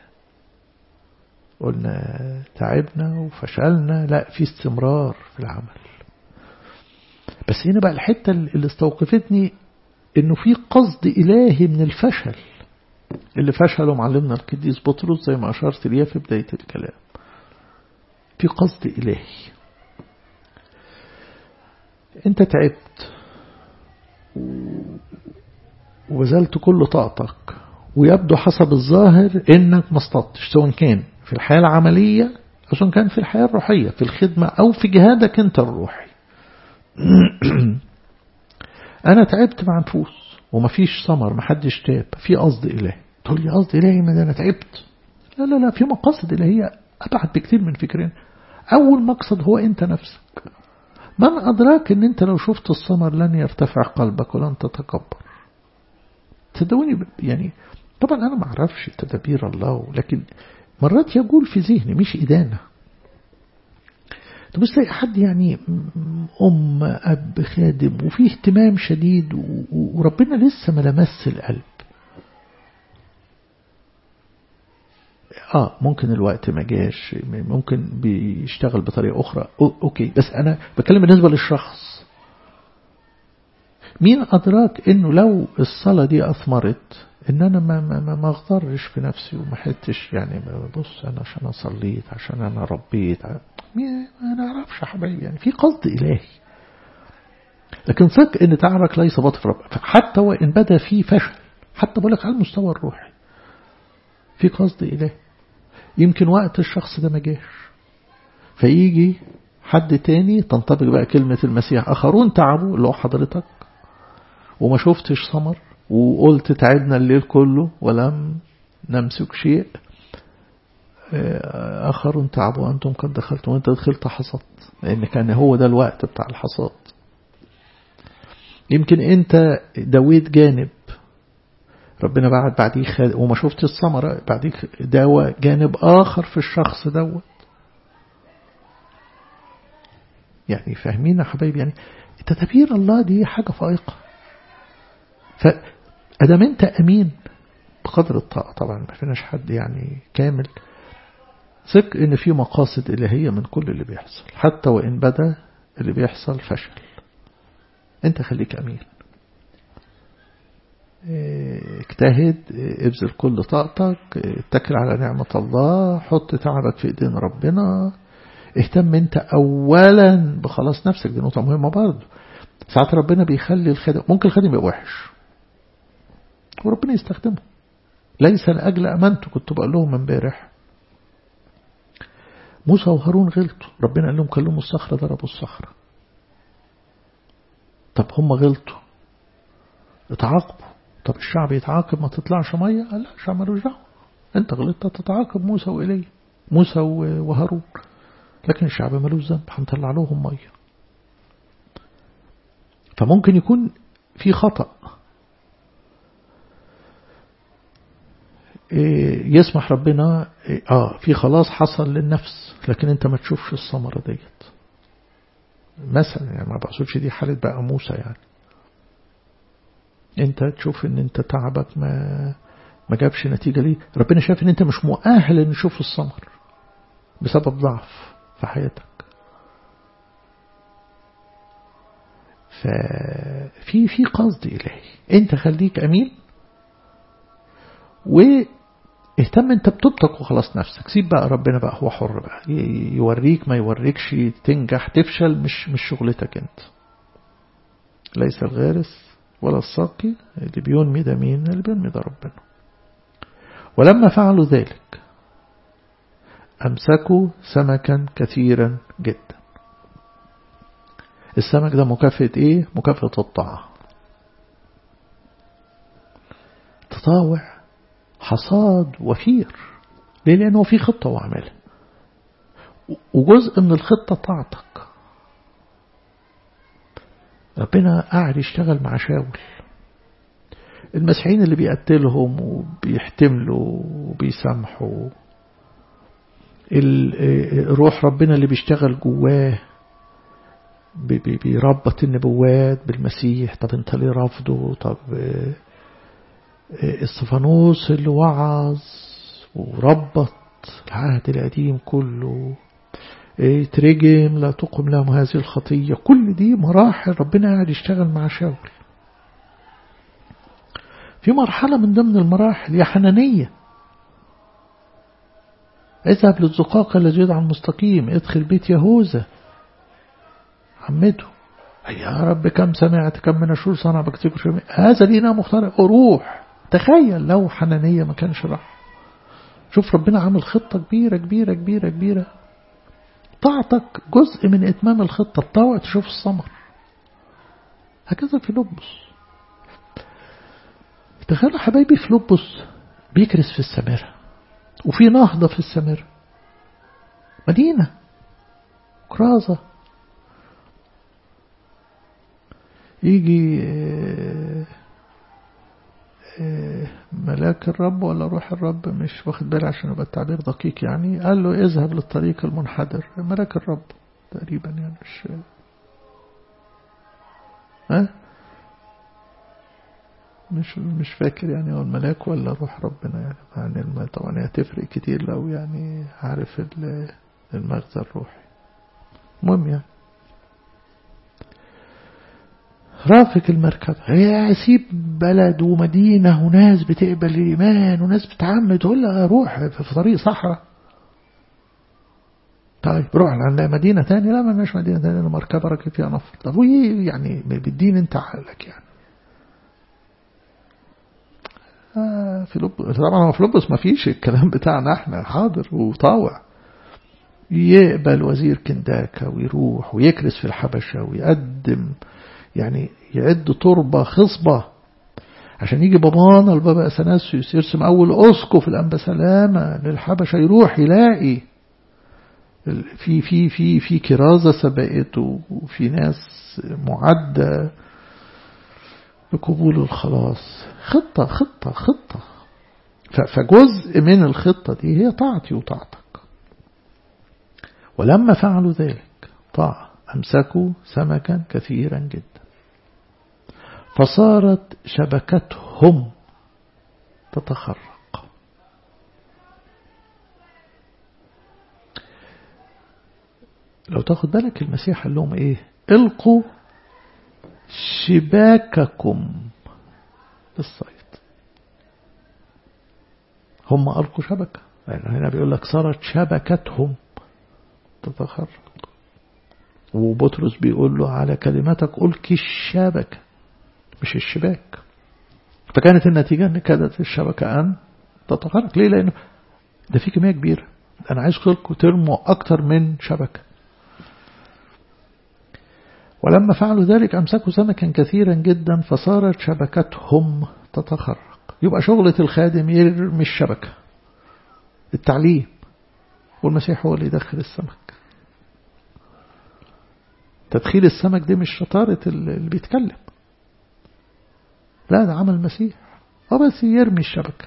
قلنا تعبنا وفشلنا لا في استمرار في العمل بس هنا بقى الحتة اللي استوقفتني انه في قصد الهي من الفشل اللي فشلوا معلمنا القديس بطرس زي ما أشرت ليه في بداية الكلام في قصد إلهي أنت تعبت وبذلت كل طاقتك ويبدو حسب الظاهر انك ما اصطدتش سواء كان في الحياة العملية أو سواء كان في الحياة الروحية في الخدمة أو في جهادك أنت الروحي أنا تعبت مع نفوس ومفيش ثمر محدش تاب في قصد إلهي تقول لي قصد إلهي ما أنا تعبت لا لا لا في مقاصد إلهية أبعد بكتير من فكرنا أول مقصد هو أنت نفسك من أدراك أن أنت لو شفت الثمر لن يرتفع قلبك ولن تتكبر تدوني يعني طبعا أنا ما أعرفش تدابير الله لكن مرات يقول في ذهني مش إدانة تبص تلاقي حد يعني أم أب خادم وفيه اهتمام شديد وربنا لسه ما لمس القلب اه ممكن الوقت ما جاش ممكن بيشتغل بطريقة أخرى أوكي بس أنا بتكلم بالنسبة للشخص مين أدراك إنه لو الصلاة دي أثمرت إن أنا ما ما ما, ما أغترش في نفسي وما حتش يعني بص أنا عشان أنا صليت عشان أنا ربيت ما نعرفش يا حبايبي يعني في قصد إلهي لكن ثق إن تعبك ليس بطف رب حتى وإن بدا فيه فشل حتى بقولك على المستوى الروحي في قصد إلهي يمكن وقت الشخص ده ما جاش فيجي حد تاني تنطبق بقى كلمة المسيح آخرون تعبوا اللي هو حضرتك وما شفتش ثمر وقلت تعبنا الليل كله ولم نمسك شيء آخرون تعبوا أنتم قد دخلتم وأنت دخلت حصدت لأن كان هو ده الوقت بتاع الحصاد يمكن أنت دويت جانب ربنا بعد بعديه خد وما شفت الثمرة بعديك داوى جانب آخر في الشخص دوت يعني فاهمين يا حبايبي يعني تدابير الله دي حاجة فائقة فأدام أنت أمين بقدر الطاقة طبعا ما فيناش حد يعني كامل ثق ان في مقاصد إلهية من كل اللي بيحصل حتى وإن بدا اللي بيحصل فشل انت خليك أمين اجتهد ابذل كل طاقتك اتكل على نعمة الله حط تعبك في ايدين ربنا اهتم انت اولا بخلاص نفسك دي نقطة مهمة برضه ساعات ربنا بيخلي الخادم ممكن الخادم يبقى وحش وربنا يستخدمه ليس لأجل أمانته كنت بقول لهم امبارح موسى وهارون غلطوا ربنا قال لهم كلموا الصخرة ضربوا الصخرة طب هم غلطوا اتعاقبوا طب الشعب يتعاقب ما تطلعش مية قال لا الشعب ملوش دعوة انت غلطت تتعاقب موسى وإلي موسى وهارون لكن الشعب ملوش ذنب هنطلع لهم مية فممكن يكون في خطأ يسمح ربنا اه في خلاص حصل للنفس لكن انت ما تشوفش الثمرة ديت مثلا يعني ما بقصدش دي حالة بقى موسى يعني انت تشوف ان انت تعبك ما ما جابش نتيجة ليه ربنا شايف ان انت مش مؤهل ان تشوف الثمر بسبب ضعف في حياتك ففي في قصد إلهي انت خليك أمين واهتم انت بتوبتك وخلاص نفسك سيب بقى ربنا بقى هو حر بقى يوريك ما يوريكش تنجح تفشل مش مش شغلتك انت ليس الغارس ولا الساقي اللي بينمي ده مين اللي بينمي ده ربنا ولما فعلوا ذلك أمسكوا سمكا كثيرا جدا السمك ده مكافأة ايه مكافأة الطاعة تطاوع حصاد وفير ليه لأنه في خطة وعملها وجزء من الخطة طاعتك ربنا قاعد يشتغل مع شاول المسيحيين اللي بيقتلهم وبيحتملوا وبيسامحوا روح ربنا اللي بيشتغل جواه بيربط النبوات بالمسيح طب انت ليه رافضه طب الصفانوس اللي وعظ وربط العهد القديم كله ترجم لا تقم لهم هذه الخطية كل دي مراحل ربنا قاعد يشتغل مع شاول في مرحلة من ضمن المراحل يا حنانية اذهب للزقاق الذي يدعى المستقيم ادخل بيت يهوذا عمته يا رب كم سمعت كم من الشهور صنع بكتيك هذا لينا مختار روح تخيل لو حنانية ما كانش راح شوف ربنا عامل خطة كبيرة كبيرة كبيرة كبيرة طاعتك جزء من إتمام الخطة الطاوع تشوف الثمر هكذا في لبس تخيلوا حبايبي في لبس بيكرس في السمارة وفي نهضة في السمارة مدينة كرازة يجي ملاك الرب ولا روح الرب مش واخد بالي عشان يبقى التعبير دقيق يعني قال له اذهب للطريق المنحدر ملاك الرب تقريبا يعني مش ها مش مش فاكر يعني هو الملاك ولا روح ربنا يعني يعني طبعا هي تفرق كتير لو يعني عارف المغزى الروحي المهم يعني رافق المركب هي سيب بلد ومدينة وناس بتقبل الإيمان وناس بتعمد تقول لها روح في طريق صحراء طيب روح عند مدينة تانية لا ما مش مدينة تانية أنا مركبة راكب فيها نفر طب وإيه يعني بالدين أنت عقلك يعني آه في لبس طبعا هو في لبس ما فيش الكلام بتاعنا احنا حاضر وطاوع يقبل وزير كنداكا ويروح ويكرس في الحبشة ويقدم يعني يعد تربة خصبة عشان يجي بابانا البابا أثناسيوس يرسم أول أسقف الأنبا سلامة للحبشة يروح يلاقي في في في في كرازة سبقته وفي ناس معدة لقبول الخلاص خطة خطة خطة فجزء من الخطة دي هي طاعتي وطاعتك ولما فعلوا ذلك طاعة أمسكوا سمكا كثيرا جدا فصارت شبكتهم تتخرق لو تاخد بالك المسيح قال لهم ايه القوا شباككم للصيد هم ألقوا شبكة يعني هنا بيقول لك صارت شبكتهم تتخرق وبطرس بيقول له على كلمتك ألقي الشبكة مش الشباك فكانت النتيجة أن كادت الشبكة أن تتخرق ليه لأنه ده في كمية كبيرة أنا عايز لكم ترموا أكتر من شبكة ولما فعلوا ذلك أمسكوا سمكا كثيرا جدا فصارت شبكتهم تتخرق يبقى شغلة الخادم يرمي الشبكة التعليم والمسيح هو اللي يدخل السمك تدخيل السمك دي مش شطارة اللي بيتكلم لا ده عمل المسيح هو بس يرمي الشبكة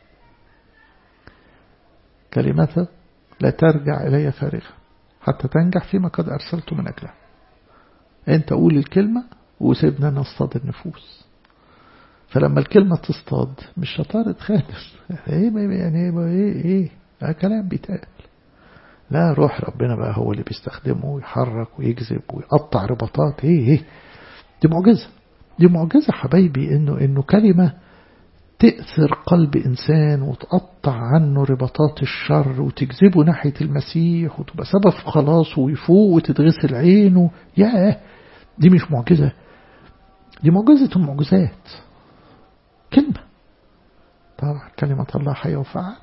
كلمته لا ترجع إلي فارغة حتى تنجح فيما قد أرسلت من أجلها أنت قول الكلمة وسيبنا نصطاد النفوس فلما الكلمة تصطاد مش شطارة خادم ايه يعني ايه ايه ايه كلام بيتقال لا روح ربنا بقى هو اللي بيستخدمه ويحرك ويجذب ويقطع رباطات ايه ايه دي معجزة دي معجزة حبايبي انه انه كلمة تأثر قلب إنسان وتقطع عنه رباطات الشر وتجذبه ناحية المسيح وتبقى سبب في خلاصه ويفوق وتتغسل عينه ياه دي مش معجزة دي معجزة المعجزات كلمة طبعا كلمة الله حية وفعالة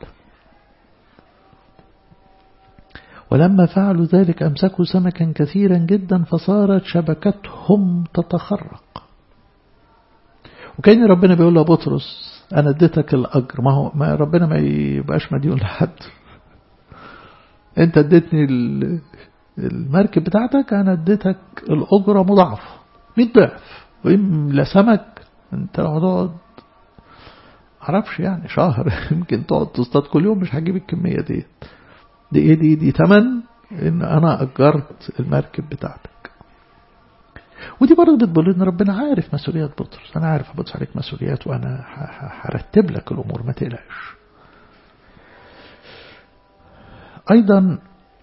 ولما فعلوا ذلك أمسكوا سمكا كثيرا جدا فصارت شبكتهم تتخرق وكان ربنا بيقول له بطرس أنا اديتك الأجر ما هو ما ربنا ما يبقاش مديون لحد أنت اديتني المركب بتاعتك أنا اديتك الأجرة مضاعفة 100 ضعف وإن سمك أنت هتقعد معرفش يعني شهر يمكن تقعد تصطاد كل يوم مش هجيب الكمية دي دي ايه دي دي تمن ان انا اجرت المركب بتاعتك ودي برضه بتقول ان ربنا عارف مسؤوليات بطرس انا عارف ابص عليك مسؤوليات وانا هرتب لك الامور ما تقلقش ايضا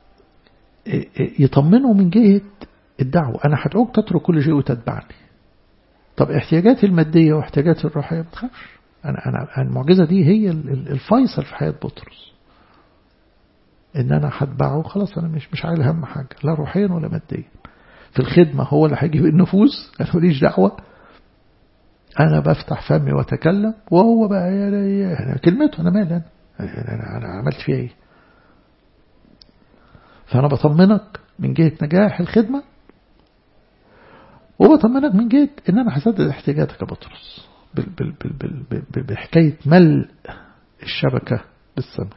يطمنوا من جهة الدعوة انا هدعوك تترك كل شيء وتتبعني طب احتياجاتي المادية واحتياجاتي الروحية ما تخافش أنا أنا المعجزة دي هي الفيصل في حياة بطرس إن أنا هتبعه خلاص أنا مش مش عايل هم حاجة لا روحيا ولا ماديا في الخدمة هو اللي هيجيب النفوس أنا ماليش دعوة أنا بفتح فمي وأتكلم وهو بقى يعني كلمته أنا مالي أنا أنا, أنا عملت فيها إيه فأنا بطمنك من جهة نجاح الخدمة وبطمنك من جهة إن أنا هسدد احتياجاتك يا بطرس بحكاية ملء الشبكة بالسمك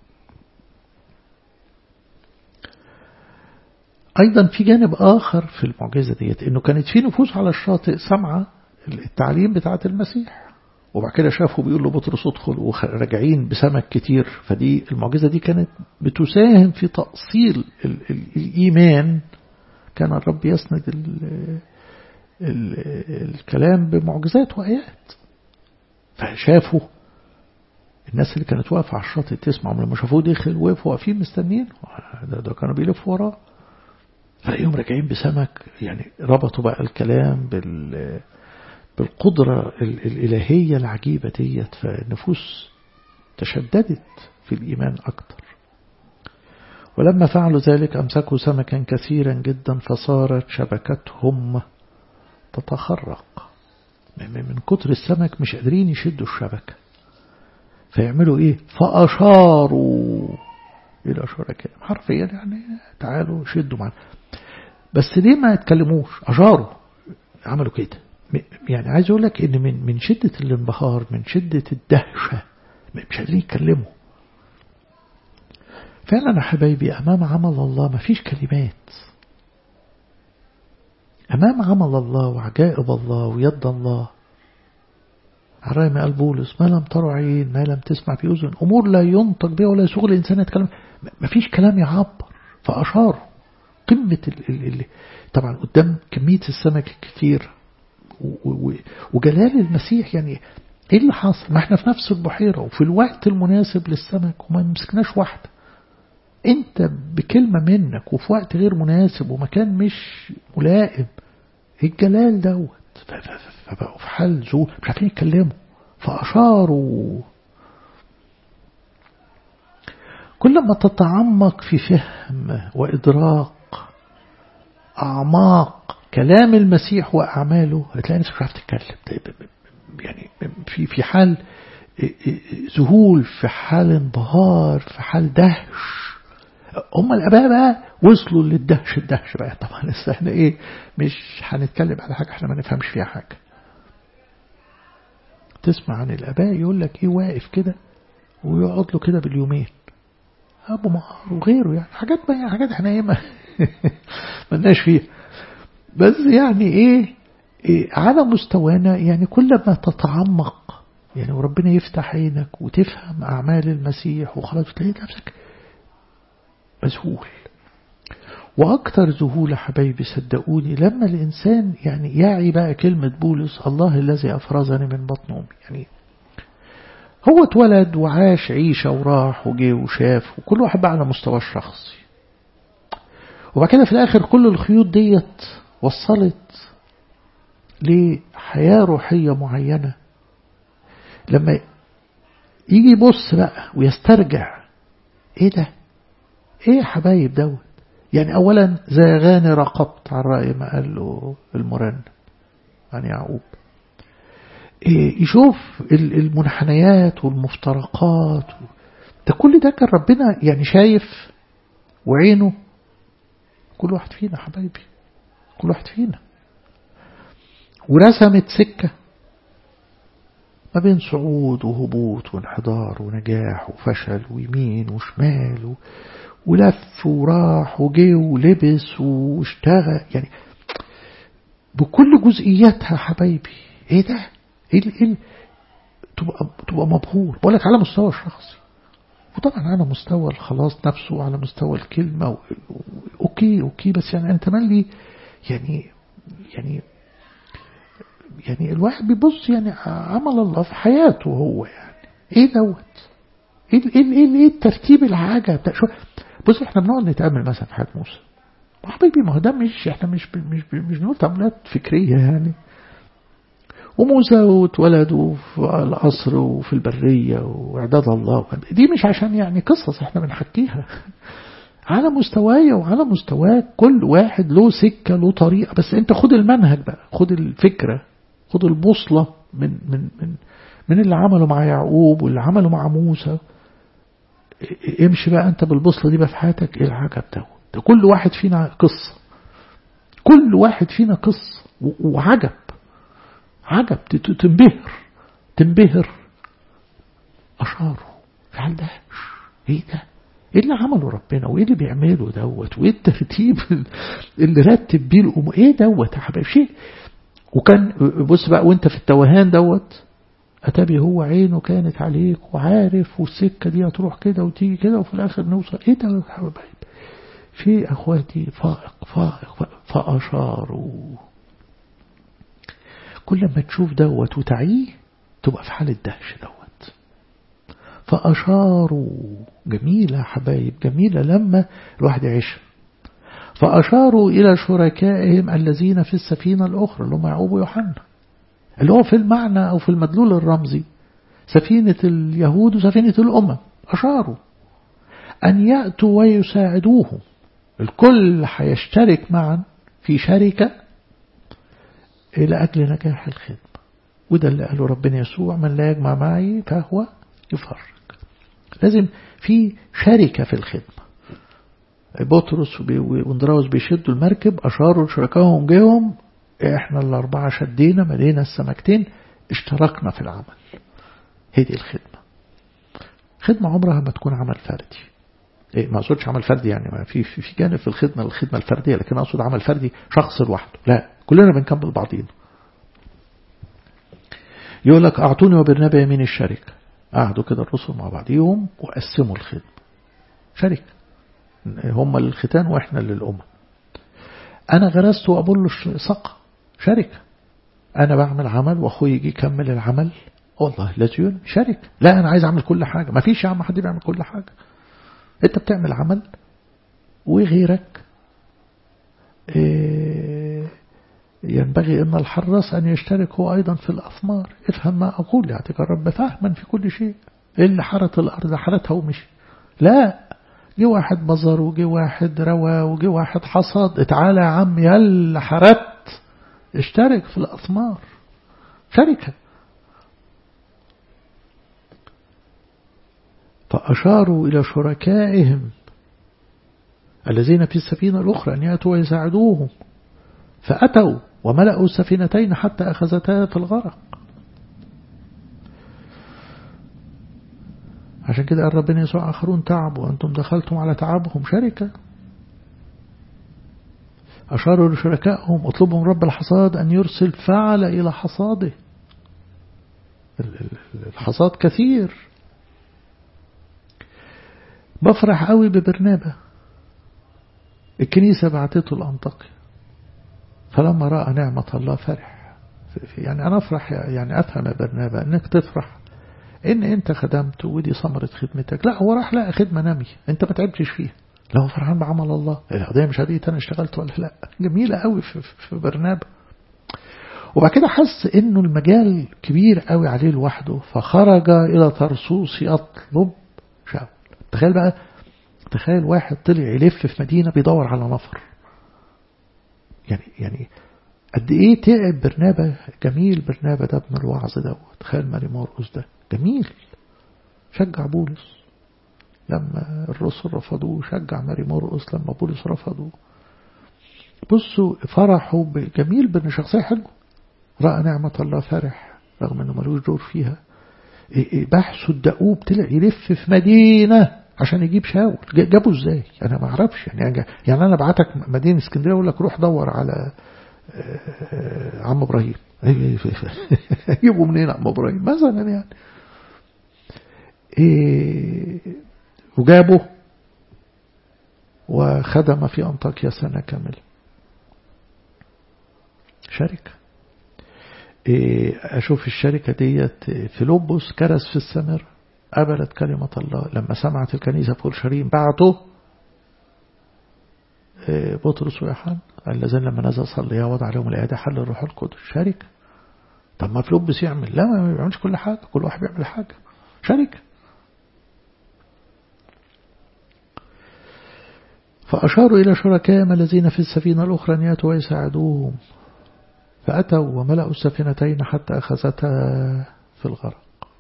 أيضا في جانب آخر في المعجزة ديت إنه كانت في نفوس على الشاطئ سامعة التعليم بتاعة المسيح وبعد كده شافوا بيقول له بطرس ادخل وراجعين بسمك كتير فدي المعجزة دي كانت بتساهم في تأصيل ال ال الإيمان كان الرب يسند ال ال الكلام بمعجزات وآيات فشافوا الناس اللي كانت واقفة على الشاطئ تسمع لما شافوه دخل وقفوا واقفين مستنيين ده, ده كانوا بيلفوا وراه فلاقيهم راجعين بسمك يعني ربطوا بقى الكلام بال بالقدرة الإلهية العجيبة ديت فالنفوس تشددت في الإيمان أكثر ولما فعلوا ذلك أمسكوا سمكا كثيرا جدا فصارت شبكتهم تتخرق من كتر السمك مش قادرين يشدوا الشبكة فيعملوا ايه فأشاروا إلى شركاء حرفيا يعني تعالوا شدوا معنا بس ليه ما يتكلموش أشاروا عملوا كده يعني عايز أقول لك إن من من شدة الانبهار من شدة الدهشة مش قادرين يتكلموا فعلا يا حبايبي أمام عمل الله ما فيش كلمات أمام عمل الله وعجائب الله ويد الله على ما قال بولس ما لم ترى عين ما لم تسمع في أذن أمور لا ينطق بها ولا يسوغ الإنسان يتكلم ما فيش كلام يعبر فأشار قمة ال ال طبعا قدام كمية السمك الكتير وجلال المسيح يعني ايه اللي حاصل ما احنا في نفس البحيرة وفي الوقت المناسب للسمك وما مسكناش واحدة انت بكلمة منك وفي وقت غير مناسب ومكان مش ملائم الجلال دوت فبقوا في حال ذو مش عارفين يتكلموا فأشاروا كل ما تتعمق في فهم وإدراك أعماق كلام المسيح وأعماله هتلاقي نفسك مش عارف تتكلم يعني في في حال ذهول في حال انبهار في حال دهش هم الآباء بقى وصلوا للدهش الدهش بقى طبعا لسه احنا ايه مش هنتكلم على حاجة احنا ما نفهمش فيها حاجة تسمع عن الآباء يقول لك ايه واقف كده ويقعد له كده باليومين أبو مهار وغيره يعني حاجات ما حاجات احنا ايه ما ملناش فيها بس يعني ايه, إيه على مستوانا يعني كل ما تتعمق يعني وربنا يفتح عينك وتفهم أعمال المسيح وخلاص تلاقي نفسك مذهول وأكثر ذهول حبايبي صدقوني لما الإنسان يعني يعي بقى كلمة بولس الله الذي أفرزني من بطن أمي يعني هو اتولد وعاش عيشة وراح وجي وشاف وكل واحد بقى على مستوى الشخصي وبعد كده في الآخر كل الخيوط ديت وصلت لحياة روحية معينة لما يجي يبص بقى ويسترجع ايه ده ايه يا حبايب دوت يعني اولا زاغاني رقبت على الرأي ما قال له المرن عن يعقوب إيه يشوف المنحنيات والمفترقات ده كل ده كان ربنا يعني شايف وعينه كل واحد فينا حبايبي كل واحد فينا ورسمت سكة ما بين صعود وهبوط وانحدار ونجاح وفشل ويمين وشمال و... ولف وراح وجي ولبس واشتغل يعني بكل جزئياتها حبايبي ايه ده ايه ايه تبقى تبقى مبهور بقول لك على مستوى الشخصي وطبعا على مستوى الخلاص نفسه وعلى مستوى الكلمة و... اوكي اوكي بس يعني انا تملي يعني يعني يعني الواحد بيبص يعني عمل الله في حياته هو يعني ايه دوت ايه ايه ايه, إيه الترتيب العجب ده شو بص احنا بنقعد نتامل مثلا في حياه موسى حبيبي ما هو ده مش احنا مش مش مش بنقول تاملات فكريه يعني وموسى واتولدوا في القصر وفي البرية وإعداد الله دي مش عشان يعني قصص احنا بنحكيها على مستواي وعلى مستواك كل واحد له سكة له طريقة بس انت خد المنهج بقى خد الفكرة خد البوصلة من من من من اللي عمله مع يعقوب واللي عمله مع موسى امشي بقى انت بالبوصلة دي بقى في حياتك ايه العجب ده ده كل واحد فينا قصة كل واحد فينا قصة وعجب عجب تنبهر تنبهر أشاره فعندهاش ايه ده ايه اللي عمله ربنا وايه اللي بيعمله دوت وايه الترتيب اللي رتب بيه الامور ايه دوت يا حبايبي شيء وكان بص بقى وانت في التوهان دوت اتابي هو عينه كانت عليك وعارف والسكه دي هتروح كده وتيجي كده وفي الاخر نوصل ايه ده يا حبايبي في اخواتي فائق فائق, فائق فاشاروا كل ما تشوف دوت وتعيه تبقى في حالة دهش دوت فأشاروا جميلة يا حبايب جميلة لما الواحد يعيش فأشاروا إلى شركائهم الذين في السفينة الأخرى اللي هم يعقوب ويوحنا اللي هو في المعنى أو في المدلول الرمزي سفينة اليهود وسفينة الأمم أشاروا أن يأتوا ويساعدوهم الكل هيشترك معا في شركة إلى أجل نجاح الخدمة وده اللي قاله ربنا يسوع من لا يجمع معي فهو يفرق لازم في شركة في الخدمة بطرس واندراوس بيشدوا المركب أشاروا لشركائهم جيهم احنا الأربعة شدينا ملينا السمكتين اشتركنا في العمل هي دي الخدمة خدمة عمرها ما تكون عمل فردي إيه ما أقصدش عمل فردي يعني ما في في في جانب في الخدمة الخدمة الفردية لكن أقصد عمل فردي شخص لوحده لا كلنا بنكمل بعضينا يقول لك أعطوني وبرنابا يمين الشركة قعدوا كده الرسل مع بعضيهم وقسموا الخدمة شركة هم للختان وإحنا للأمم أنا غرست وأبولش سقى شركة أنا بعمل عمل وأخوي يجي يكمل العمل والله لا تيون شركة لا أنا عايز أعمل كل حاجة ما فيش يا عم حد بيعمل كل حاجة أنت بتعمل عمل وغيرك إيه ينبغي أن الحراس أن يشترك هو أيضا في الأثمار افهم ما أقول يعطيك الرب فهما في كل شيء اللي حرت الأرض حرتها ومشي لا جه واحد بزر وجه واحد روى وجه واحد حصد تعالى يا عم يلا حرت اشترك في الأثمار شركة فأشاروا إلى شركائهم الذين في السفينة الأخرى أن يأتوا ويساعدوهم فأتوا وملأوا السفينتين حتى أخذتا في الغرق عشان كده قال ربنا يسوع آخرون تعبوا وأنتم دخلتم على تعبهم شركة أشاروا لشركائهم اطلبوا من رب الحصاد أن يرسل فعل إلى حصاده الحصاد كثير بفرح قوي ببرنابة الكنيسة بعتته الأنطاكية فلما رأى نعمة الله فرح يعني أنا أفرح يعني أفهم يا برنابة أنك تفرح إن أنت خدمت ودي ثمرة خدمتك لا هو راح لقى خدمة نامية أنت ما تعبتش فيها لا هو فرحان بعمل الله القضية مش هديت أنا اشتغلت ولا لا جميلة قوي في, في برنابة وبعد كده حس إنه المجال كبير قوي عليه لوحده فخرج إلى ترسوس يطلب شاول تخيل بقى تخيل واحد طلع يلف في مدينة بيدور على نفر يعني يعني قد ايه تعب برنابة جميل برنابة ده ابن الوعظ ده تخيل ماري مرقس ده جميل شجع بولس لما الرسل رفضوه شجع ماري مرقس لما بولس رفضوه بصوا فرحوا بجميل بن شخصية حلوة رأى نعمة الله فرح رغم انه ملوش دور فيها بحثه الدؤوب طلع يلف في مدينة عشان يجيب شاول جابه ازاي انا ما اعرفش يعني يعني انا بعتك مدينه اسكندريه اقول لك روح دور على عم ابراهيم يجيبوا منين عم ابراهيم مثلا يعني إيه وجابه وخدم في انطاكيا سنه كامله شركه إيه أشوف الشركة ديت فيلبس كرس في السمر قبلت كلمة الله لما سمعت الكنيسة في أورشليم بعته بطرس ويوحنا اللذين لما نزل صليا وضع عليهم الأيادي حل الروح القدس شركة طب ما فلوبس يعمل لا ما بيعملش كل حاجة كل واحد بيعمل حاجة شركة فأشاروا إلى شركائهم الذين في السفينة الأخرى أن يأتوا ويساعدوهم فأتوا وملأوا السفينتين حتى أخذتا في الغرق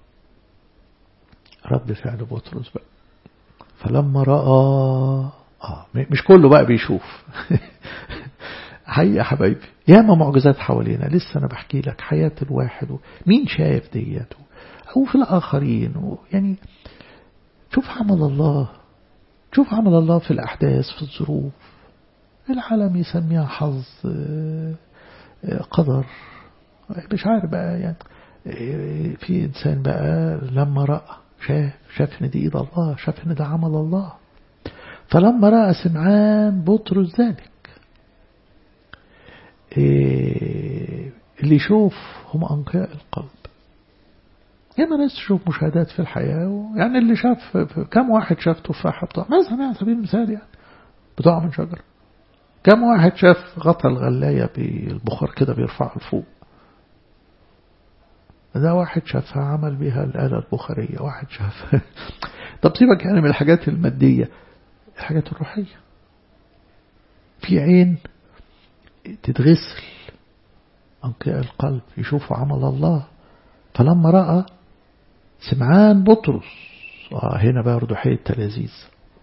رد فعل بطرس بقى فلما رأى آه مش كله بقى بيشوف حقيقة يا حبايبي ياما معجزات حوالينا لسه أنا بحكي لك حياة الواحد مين شايف ديته أو في الآخرين يعني شوف عمل الله شوف عمل الله في الأحداث في الظروف العالم يسميها حظ قدر مش عارف بقى يعني في إنسان بقى لما رأى شاف شاف إن دي إيد الله شاف إن ده عمل الله فلما رأى سمعان بطرس ذلك اللي يشوف هم أنقياء القلب ياما ناس تشوف مشاهدات في الحياة يعني اللي شاف كم واحد شاف تفاحة بتوع مثلا على سبيل المثال يعني بتوع من شجرة كم واحد شاف غطى الغلاية بالبخار كده بيرفعه لفوق ده واحد شافها عمل بها الآلة البخارية واحد شاف طب سيبك يعني من الحاجات المادية الحاجات الروحية في عين تتغسل أنقياء القلب يشوفوا عمل الله فلما رأى سمعان بطرس آه هنا برضه حي التلازيز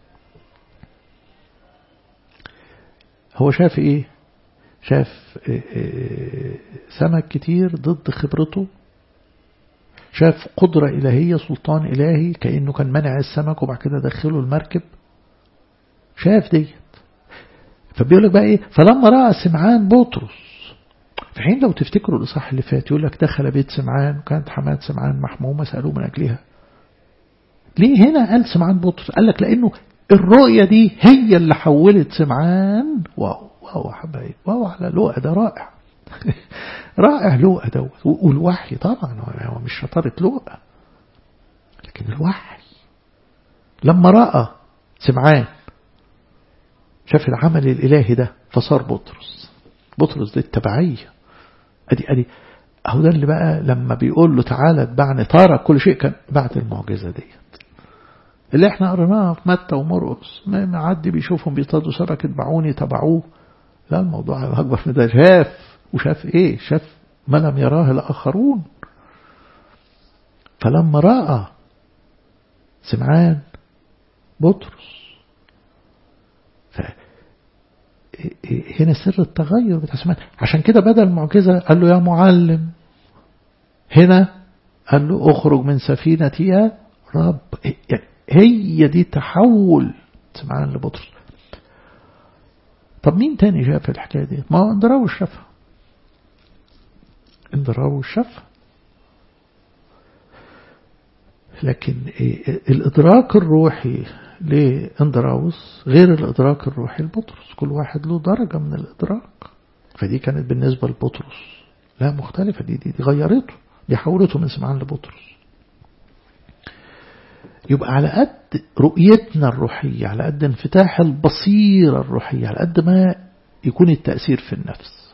هو شاف ايه شاف سمك كتير ضد خبرته شاف قدرة إلهية سلطان إلهي كأنه كان منع السمك وبعد كده دخله المركب شاف ديت فبيقول لك بقى ايه فلما رأى سمعان بطرس في حين لو تفتكروا الإصحاح اللي فات يقول لك دخل بيت سمعان وكانت حماة سمعان محمومة سألوه من أجلها ليه هنا قال سمعان بطرس قال لك لأنه الرؤية دي هي اللي حولت سمعان واو واو حبايب واو على لؤى ده رائع رائع لؤى دوت والوحي طبعا هو مش شطارة لؤى لكن الوحي لما رأى سمعان شاف العمل الإلهي ده فصار بطرس بطرس دي التبعية أدي أدي أهو ده اللي بقى لما بيقول له تعالى اتبعني تارك كل شيء كان بعد المعجزة ديت اللي احنا قريناها في متى ومرقس ما معدي بيشوفهم بيصطادوا سمك اتبعوني تبعوه لا الموضوع أكبر من ده شاف وشاف ايه شاف ما لم يراه الآخرون فلما رأى سمعان بطرس هنا سر التغير بتاع سمعان عشان كده بدل المعجزة قال له يا معلم هنا قال له اخرج من سفينتي يا رب هي دي تحول سمعان لبطرس طب مين تاني شاف الحكاية دي ما هو اندراوش شافها اندراوش شافها لكن الإدراك الروحي لاندراوس غير الإدراك الروحي لبطرس كل واحد له درجة من الإدراك فدي كانت بالنسبة لبطرس لا مختلفة دي دي, دي غيرته دي حولته من سمعان لبطرس يبقى على قد رؤيتنا الروحية على قد انفتاح البصيرة الروحية على قد ما يكون التأثير في النفس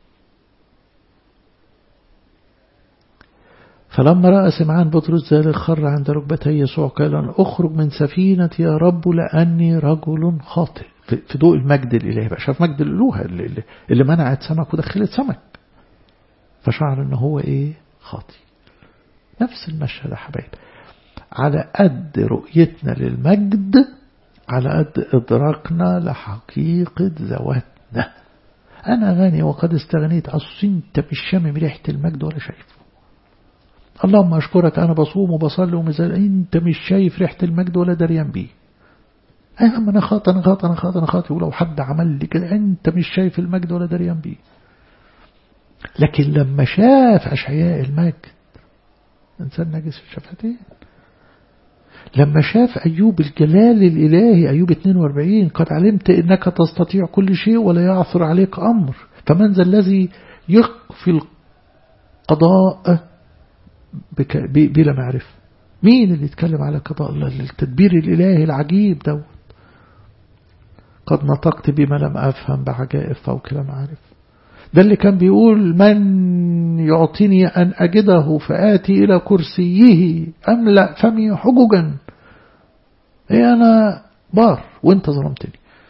فلما رأى سمعان بطرس ذلك خر عند ركبتي يسوع قال أخرج من سفينتي يا رب لأني رجل خاطئ في ضوء المجد الإلهي بقى شاف مجد الألوهة اللي, اللي منعت سمك ودخلت سمك فشعر أنه هو إيه خاطئ نفس المشهد يا حبايب على قد رؤيتنا للمجد على قد إدراكنا لحقيقة ذواتنا أنا غني وقد استغنيت أصل أنت مش شامم ريحة المجد ولا شايفه اللهم أشكرك أنا بصوم وبصلي ومزال أنت مش شايف ريحة المجد ولا دريان بيه يا عم أنا خاطئ أنا خاطئ أنا خاطئ أنا خاطئ ولو حد عمل لي كده أنت مش شايف المجد ولا دريان بيه لكن لما شاف أشعياء المجد إنسان نجس في الشفتين لما شاف أيوب الجلال الإلهي أيوب 42 قد علمت إنك تستطيع كل شيء ولا يعثر عليك أمر فمن ذا الذي يخفي القضاء بلا معرفة مين اللي يتكلم على قضاء الله التدبير الإلهي العجيب دوت قد نطقت بما لم أفهم بعجائب فوق لم أعرف ده اللي كان بيقول من يعطيني أن أجده فآتي إلى كرسيه أملأ فمي حججا إيه أنا بار وانت ظلمتني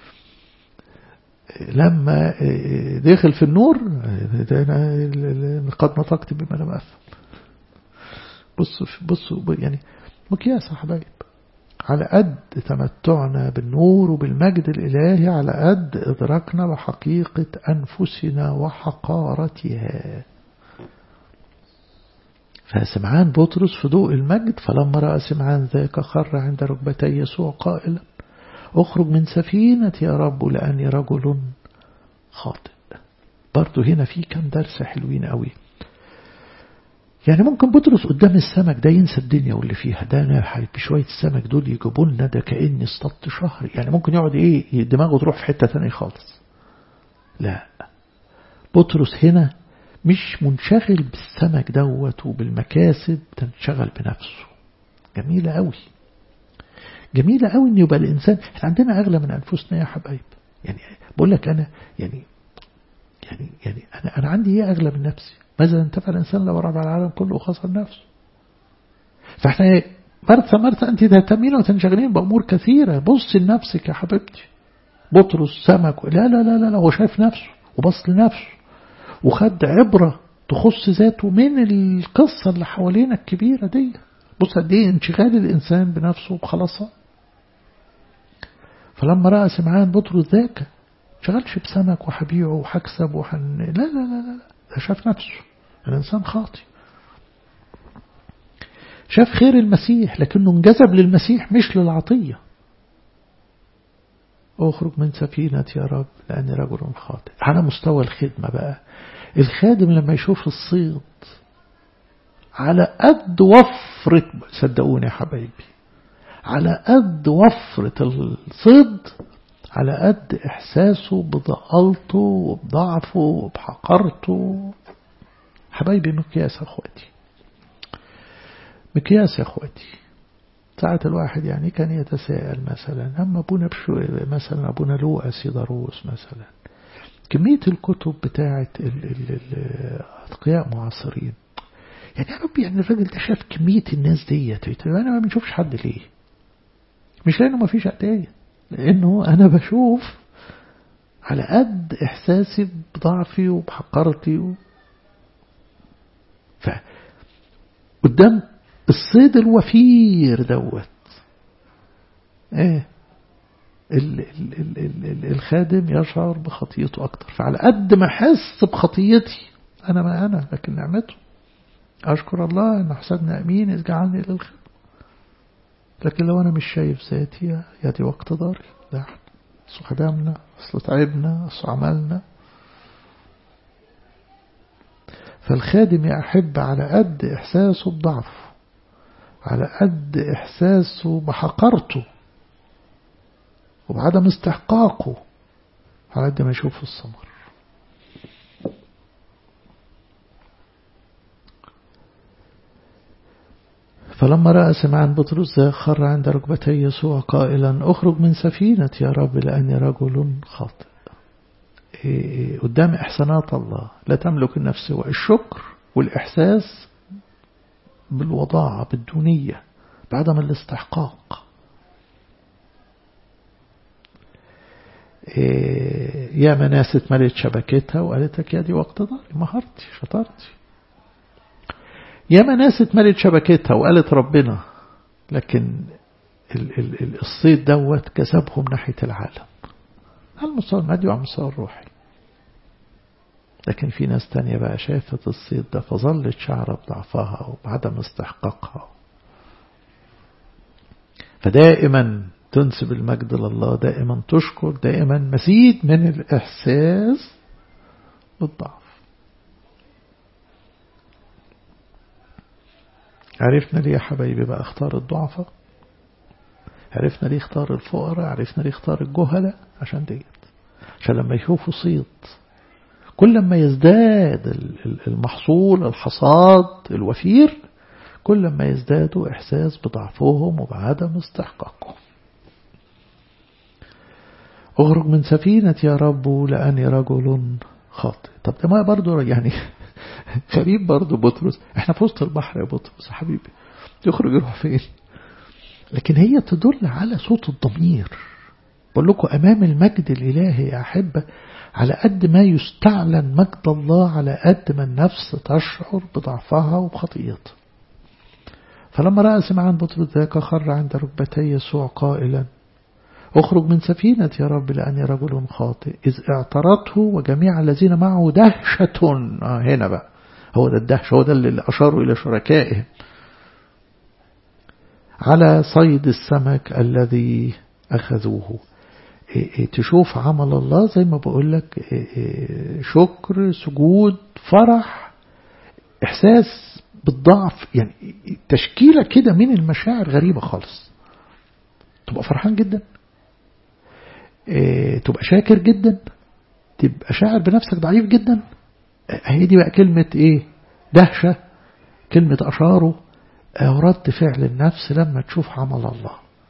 لما دخل في النور قد نطقت بما لم أفهم بصوا بصوا يعني مقياس يا حبايب على قد تمتعنا بالنور وبالمجد الإلهي على قد إدراكنا بحقيقة أنفسنا وحقارتها فسمعان بطرس في ضوء المجد فلما رأى سمعان ذاك خر عند ركبتي يسوع قائلا اخرج من سفينة يا رب لأني رجل خاطئ برضو هنا في كم درس حلوين قوي يعني ممكن بطرس قدام السمك ده ينسى الدنيا واللي فيها ده انا بشوية السمك دول يجيبوا لنا ده كأني اصطدت شهر يعني ممكن يقعد ايه دماغه تروح في حتة ثانيه خالص لا بطرس هنا مش منشغل بالسمك دوت وبالمكاسب تنشغل بنفسه جميلة قوي جميلة قوي ان يبقى الانسان احنا عندنا اغلى من انفسنا يا حبايب يعني بقول لك انا يعني يعني يعني انا انا عندي ايه اغلى من نفسي ماذا ينتفع الإنسان لو ربع العالم كله وخسر نفسه فإحنا مرثى مرثى أنت تهتمين وتنشغلين بأمور كثيرة بص لنفسك يا حبيبتي بطرس سمك لا لا لا لا هو شايف نفسه وبص لنفسه وخد عبرة تخص ذاته من القصة اللي حوالينا الكبيرة دي بص قد ايه انشغال الإنسان بنفسه وخلاصها فلما رأى سمعان بطرس ذاك شغلش بسمك وحبيعه وحكسب وحن لا لا لا لا ده شاف نفسه الإنسان خاطي شاف خير المسيح لكنه انجذب للمسيح مش للعطية أخرج من سفينة يا رب لأني رجل خاطئ على مستوى الخدمة بقى الخادم لما يشوف الصيد على قد وفرة صدقوني يا حبايبي على قد وفرة الصيد على قد إحساسه بضالته وبضعفه وبحقرته حبايبي مقياس يا أخواتي مقياس يا أخواتي ساعة الواحد يعني كان يتساءل مثلا أما أبونا بشو مثلا أبونا لوقا سيداروس مثلا كمية الكتب بتاعة الأتقياء معاصرين يعني يا رب يعني الراجل ده شاف كمية الناس ديت أنا ما بنشوفش حد ليه مش لأنه ما فيش أداية لأنه أنا بشوف على قد إحساسي بضعفي وبحقرتي و... ف قدام الصيد الوفير دوت ايه ال ال ال ال ال الخادم يشعر بخطيته أكتر فعلى قد ما أحس بخطيتي أنا ما أنا لكن نعمته أشكر الله أن حسبنا أمين إذ جعلني للخدمة لكن لو أنا مش شايف ذاتي يأتي وقت ضاري ده احنا أصل خدمنا أصل تعبنا أصل عملنا فالخادم يحب على قد إحساسه بضعف على قد إحساسه بحقرته وبعدم استحقاقه على قد ما يشوف الثمر فلما رأى سمعان بطرس خر عند ركبتي يسوع قائلا أخرج من سفينة يا رب لأني رجل خاطئ إيه قدام إحسانات الله لا تملك النفس والشكر والإحساس بالوضاعة بالدونية بعدم الاستحقاق إيه يا مناس اتملت شبكتها وقالت لك يا دي وقت داري مهارتي شطارتي يا ناس اتملت شبكتها وقالت ربنا لكن ال ال ال الصيد دوت جذبهم ناحية العالم على المستوى المادي وعلى المستوى الروحي لكن في ناس تانية بقى شافت الصيد ده فظلت شعرة بضعفها وبعدم استحقاقها فدائما تنسب المجد لله دائما تشكر دائما مزيد من الإحساس بالضعف عرفنا ليه يا حبايبي بقى اختار الضعفاء عرفنا ليه اختار الفقراء عرفنا ليه اختار الجهلة عشان ديت عشان لما يشوفوا صيد كل ما يزداد المحصول الحصاد الوفير كل ما يزدادوا إحساس بضعفهم وبعدم استحقاقهم أخرج من سفينة يا رب لأني رجل خاطئ طب ده ما برضه يعني غريب برضه بطرس احنا في وسط البحر يا بطرس يا حبيبي يخرج يروح فين لكن هي تدل على صوت الضمير بقول لكم أمام المجد الإلهي يا أحبة على قد ما يستعلن مجد الله على قد ما النفس تشعر بضعفها وبخطيئتها فلما رأى سمعان بطرس ذاك خر عند ركبتي يسوع قائلا اخرج من سفينة يا رب لأني رجل خاطئ إذ اعترته وجميع الذين معه دهشة آه هنا بقى هو ده الدهش هو ده اللي أشاروا إلى شركائهم على صيد السمك الذي أخذوه تشوف عمل الله زي ما بقول لك شكر سجود فرح إحساس بالضعف يعني تشكيلة كده من المشاعر غريبة خالص تبقى فرحان جدا تبقى شاكر جدا تبقى شاعر بنفسك ضعيف جدا هي دي بقى كلمة ايه دهشة كلمة أشاره رد فعل النفس لما تشوف عمل الله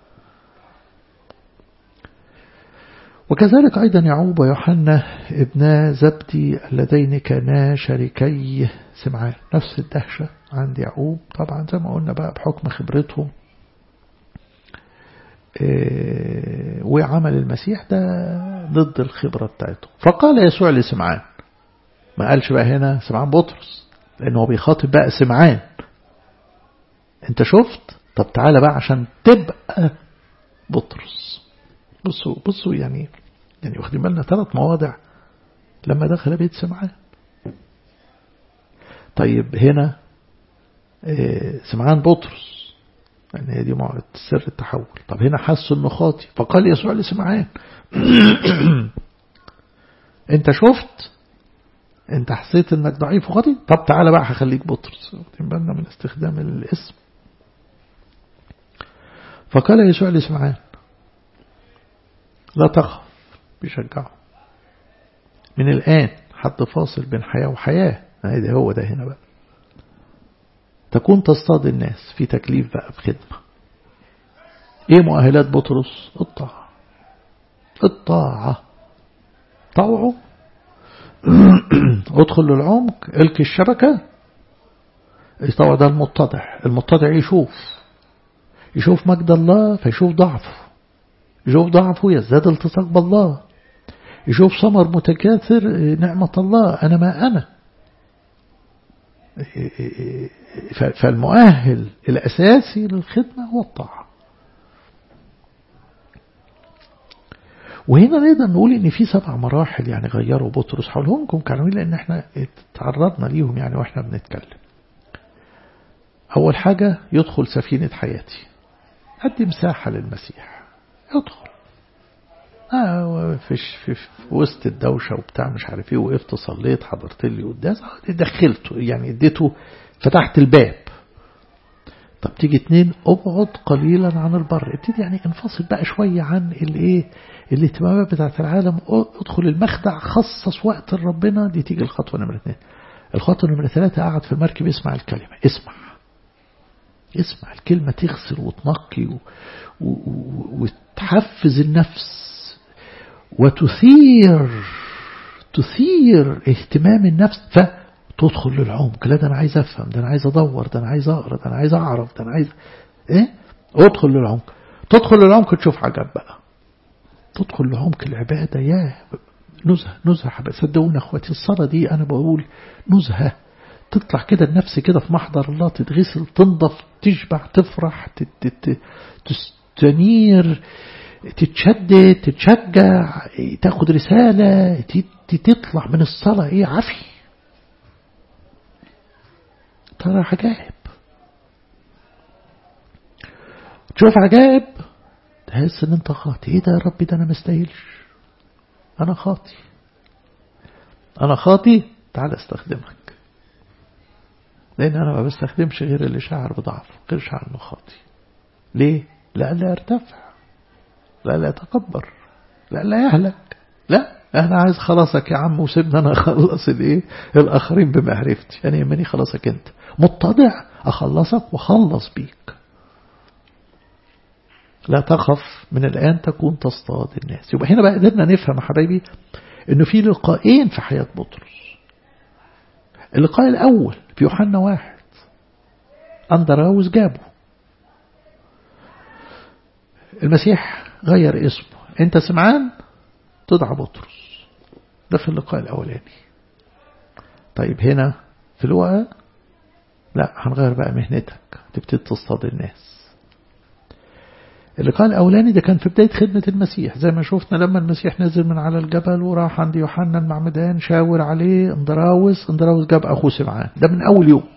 وكذلك أيضا يعوب ويوحنا ابنا زبدي اللذين كانا شريكي سمعان نفس الدهشة عند يعقوب طبعا زي ما قلنا بقى بحكم خبرتهم وعمل المسيح ده ضد الخبرة بتاعته فقال يسوع لسمعان ما قالش بقى هنا سمعان بطرس لأنه بيخاطب بقى سمعان انت شفت طب تعالى بقى عشان تبقى بطرس بصوا بصوا يعني يعني واخدين بالنا ثلاث مواضع لما دخل بيت سمعان طيب هنا سمعان بطرس يعني هي دي سر التحول طب هنا حس انه خاطي فقال يسوع لسمعان انت شفت انت حسيت انك ضعيف وخاطي طب تعالى بقى هخليك بطرس واخدين بالنا من استخدام الاسم فقال يسوع لسمعان لا تخف بيشجعه من الآن حد فاصل بين حياة وحياة هذا هو ده هنا بقى تكون تصطاد الناس في تكليف بقى بخدمة ايه مؤهلات بطرس الطاعة الطاعة طوعه ادخل للعمق الك الشبكة طبعا ده المتضع المتضع يشوف يشوف مجد الله فيشوف ضعفه يشوف ضعفه يزداد التصاق بالله يشوف ثمر متكاثر نعمة الله أنا ما أنا فالمؤهل الأساسي للخدمة هو الطاعة وهنا نقدر نقول ان في سبع مراحل يعني غيروا بطرس هقولهم لكم كانوا لان احنا تعرضنا ليهم يعني واحنا بنتكلم اول حاجة يدخل سفينة حياتي ادي مساحة للمسيح يدخل آه في, في, في وسط الدوشة وبتاع مش عارف ايه وقفت صليت حضرت لي قداس دخلته يعني اديته فتحت الباب طب تيجي اتنين ابعد قليلا عن البر ابتدي يعني انفصل بقى شوية عن الايه الاهتمامات بتاعت العالم ادخل المخدع خصص وقت لربنا دي تيجي الخطوة نمرة اتنين الخطوة نمرة ثلاثة قاعد في المركب يسمع الكلمة اسمع اسمع الكلمة تغسل وتنقي و... و... و... وتحفز النفس وتثير تثير اهتمام النفس فتدخل للعمق لا ده انا عايز افهم ده انا عايز ادور ده انا عايز اقرا ده انا عايز اعرف ده انا عايز ايه ادخل للعمق تدخل للعمق تشوف عجب بقى تدخل لعمق العبادة يا نزهة نزهة صدقوني اخواتي الصلاة دي انا بقول نزهة تطلع كده النفس كده في محضر الله تتغسل تنضف تشبع تفرح تستنير تتشدد تتشجع تاخد رسالة تطلع من الصلاة ايه عفي ترى عجائب تشوف عجائب تحس ان انت خاطي ايه ده يا ربي ده انا مستاهلش انا خاطي انا خاطي تعال استخدمك لان انا ما بستخدمش غير اللي شعر بضعف غير شعر انه خاطي ليه لألا يرتفع لألا يتكبر لألا يهلك لا أنا عايز خلاصك يا عم وسيبني أنا أخلص الإيه الآخرين بمعرفتي أنا يهمني خلاصك أنت متضع أخلصك وخلص بيك لا تخف من الآن تكون تصطاد الناس يبقى هنا بقى قدرنا نفهم يا حبايبي انه في لقاءين في حياة بطرس اللقاء الاول في يوحنا واحد اندراوس جابه المسيح غير اسمه انت سمعان تدعى بطرس ده في اللقاء الاولاني طيب هنا في الوقت لا هنغير بقى مهنتك تبتدي تصطاد الناس اللقاء الأولاني ده كان في بداية خدمة المسيح زي ما شفنا لما المسيح نزل من على الجبل وراح عند يوحنا المعمدان شاور عليه اندراوس اندراوس جاب أخوه سمعان ده من أول يوم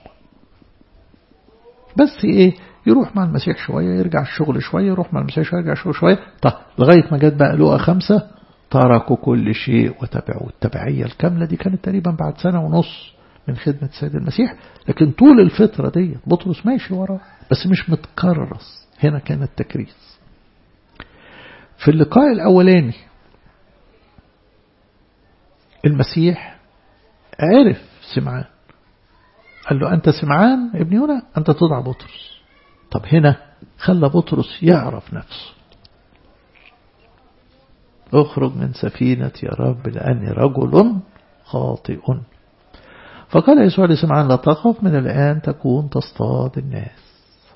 بس إيه يروح مع المسيح شوية يرجع الشغل شوية يروح مع المسيح شوية يرجع الشغل شوية طب لغاية ما جت بقى لقى خمسة تركوا كل شيء وتبعوا التبعية الكاملة دي كانت تقريبا بعد سنة ونص من خدمة السيد المسيح لكن طول الفترة دي بطرس ماشي وراه بس مش متكرس هنا كان التكريس في اللقاء الأولاني المسيح عرف سمعان قال له أنت سمعان ابن يونا أنت تدعى بطرس طب هنا خلى بطرس يعرف نفسه اخرج من سفينة يا رب لأني رجل خاطئ فقال يسوع لسمعان لا تخف من الآن تكون تصطاد الناس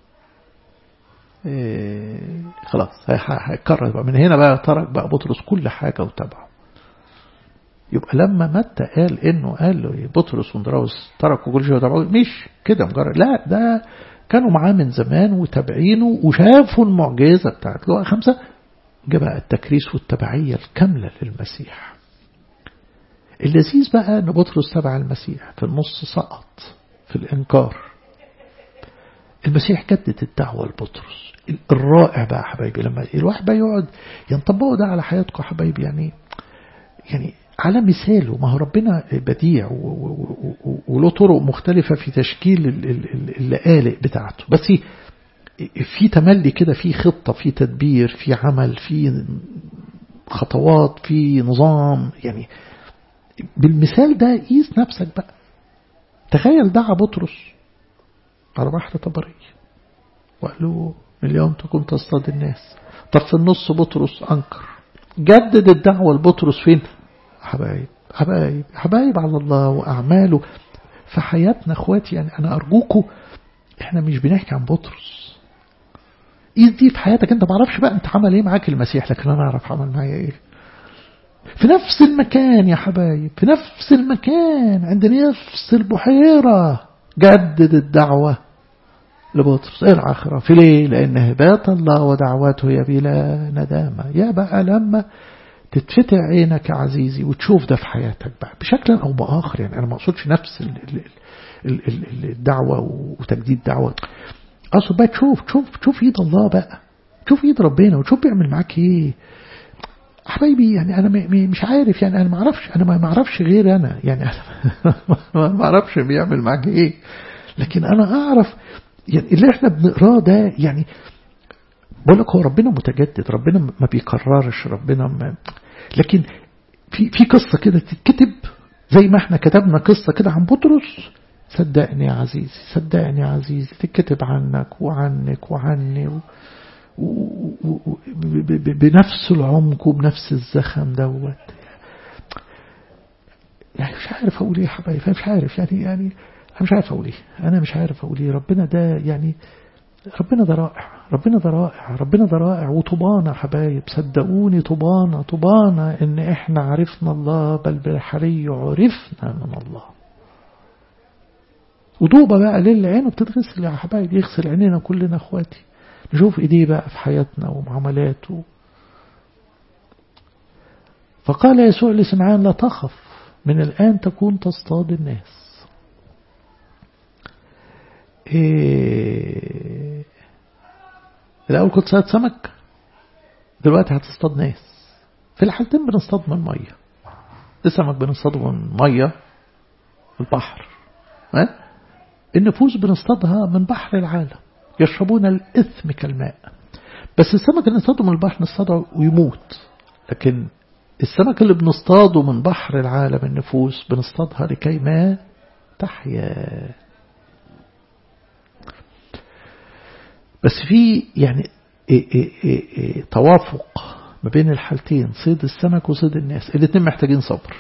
إيه خلاص هيكرر بقى من هنا بقى ترك بقى بطرس كل حاجة وتبعه يبقى لما متى قال انه قال له بطرس وندراوس تركوا كل شيء وتبعه مش كده مجرد لا ده كانوا معاه من زمان وتابعينه وشافوا المعجزة بتاعت لقى خمسة جاء بقى التكريس والتبعية الكاملة للمسيح اللذيذ بقى ان بطرس تبع المسيح في النص سقط في الانكار المسيح جدد الدعوة لبطرس الرائع بقى حبايبي لما الواحد بقى يقعد ينطبقه ده على حياتكم حبايبي يعني يعني على مثاله ما هو ربنا بديع وله طرق مختلفة في تشكيل اللقالق بتاعته بس في تملي كده في خطة في تدبير في عمل في خطوات في نظام يعني بالمثال ده قيس نفسك بقى تخيل دعا بطرس على بحر طبري وقال له اليوم تكون تصطاد الناس طب في النص بطرس أنكر جدد الدعوة لبطرس فين حبايب حبايب حبايب على الله وأعماله في حياتنا اخواتي يعني أنا أرجوكم احنا مش بنحكي عن بطرس قيس دي في حياتك انت معرفش بقى انت عمل ايه معاك المسيح لكن انا اعرف عمل معايا ايه في نفس المكان يا حبايب في نفس المكان عند نفس البحيرة جدد الدعوة لبطرس ارعى خرافي ليه لأن هبات الله ودعواته هي بلا ندامة يا بقى لما تتفتح عينك يا عزيزي وتشوف ده في حياتك بقى بشكل أو بآخر يعني أنا ما أقصدش نفس الدعوة وتجديد دعوة أقصد بقى تشوف تشوف تشوف إيد الله بقى تشوف إيد ربنا وتشوف بيعمل معاك إيه حبايبي يعني أنا مش عارف يعني أنا ما أعرفش أنا ما أعرفش غير أنا يعني أنا ما أعرفش بيعمل معاك إيه لكن أنا أعرف يعني اللي إحنا بنقراه ده يعني بقول لك هو ربنا متجدد ربنا ما بيكررش ربنا ما لكن في في قصة كده تتكتب زي ما احنا كتبنا قصة كده عن بطرس صدقني يا عزيزي صدقني يا عزيزي تتكتب عنك وعنك وعني و... بنفس العمق وبنفس الزخم دوت يعني مش عارف اقول ايه يا حبايبي مش عارف يعني يعني انا مش عارف اقول ايه انا مش عارف اقول ايه ربنا ده يعني ربنا ده رائع ربنا ده رائع ربنا ده رائع وطبانا حبايب صدقوني طبانا طبانا ان احنا عرفنا الله بل بالحري عرفنا من الله وطوبة بقى للي عينه بتتغسل يا حبايب يغسل عينينا كلنا اخواتي نشوف ايديه بقى في حياتنا ومعاملاته فقال يسوع لسمعان لا تخف من الآن تكون تصطاد الناس إيه الأول كنت صياد سمك دلوقتي هتصطاد ناس في الحالتين بنصطاد من المية السمك بنصطاده من مية البحر ها؟ النفوس بنصطادها من بحر العالم يشربون الإثم كالماء بس السمك اللي نصطاده من البحر نصطاده ويموت لكن السمك اللي بنصطاده من بحر العالم النفوس بنصطادها لكي ما تحيا بس في يعني إيه إيه إيه توافق ما بين الحالتين صيد السمك وصيد الناس الاثنين محتاجين صبر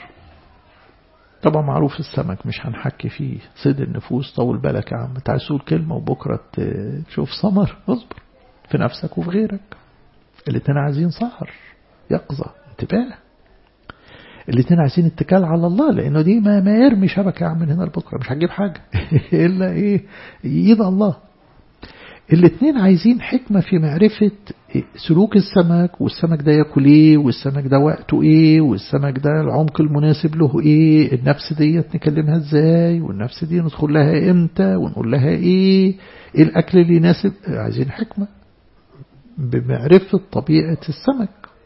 طبعا معروف السمك مش هنحكي فيه صيد النفوس طول بالك يا عم تعال تقول كلمة وبكرة تشوف ثمر اصبر في نفسك وفي غيرك الاثنين عايزين سهر يقظة انتباه الاثنين عايزين اتكال على الله لانه دي ما, ما يرمي شبكة يا عم من هنا لبكرة مش هتجيب حاجة الا ايه يد الله الاثنين عايزين حكمة في معرفة سلوك السمك والسمك ده ياكل ايه والسمك ده وقته ايه والسمك ده العمق المناسب له ايه النفس ديت نكلمها ازاي والنفس دي ندخل لها امتى ونقول لها ايه ايه الاكل اللي يناسب عايزين حكمة بمعرفة طبيعة السمك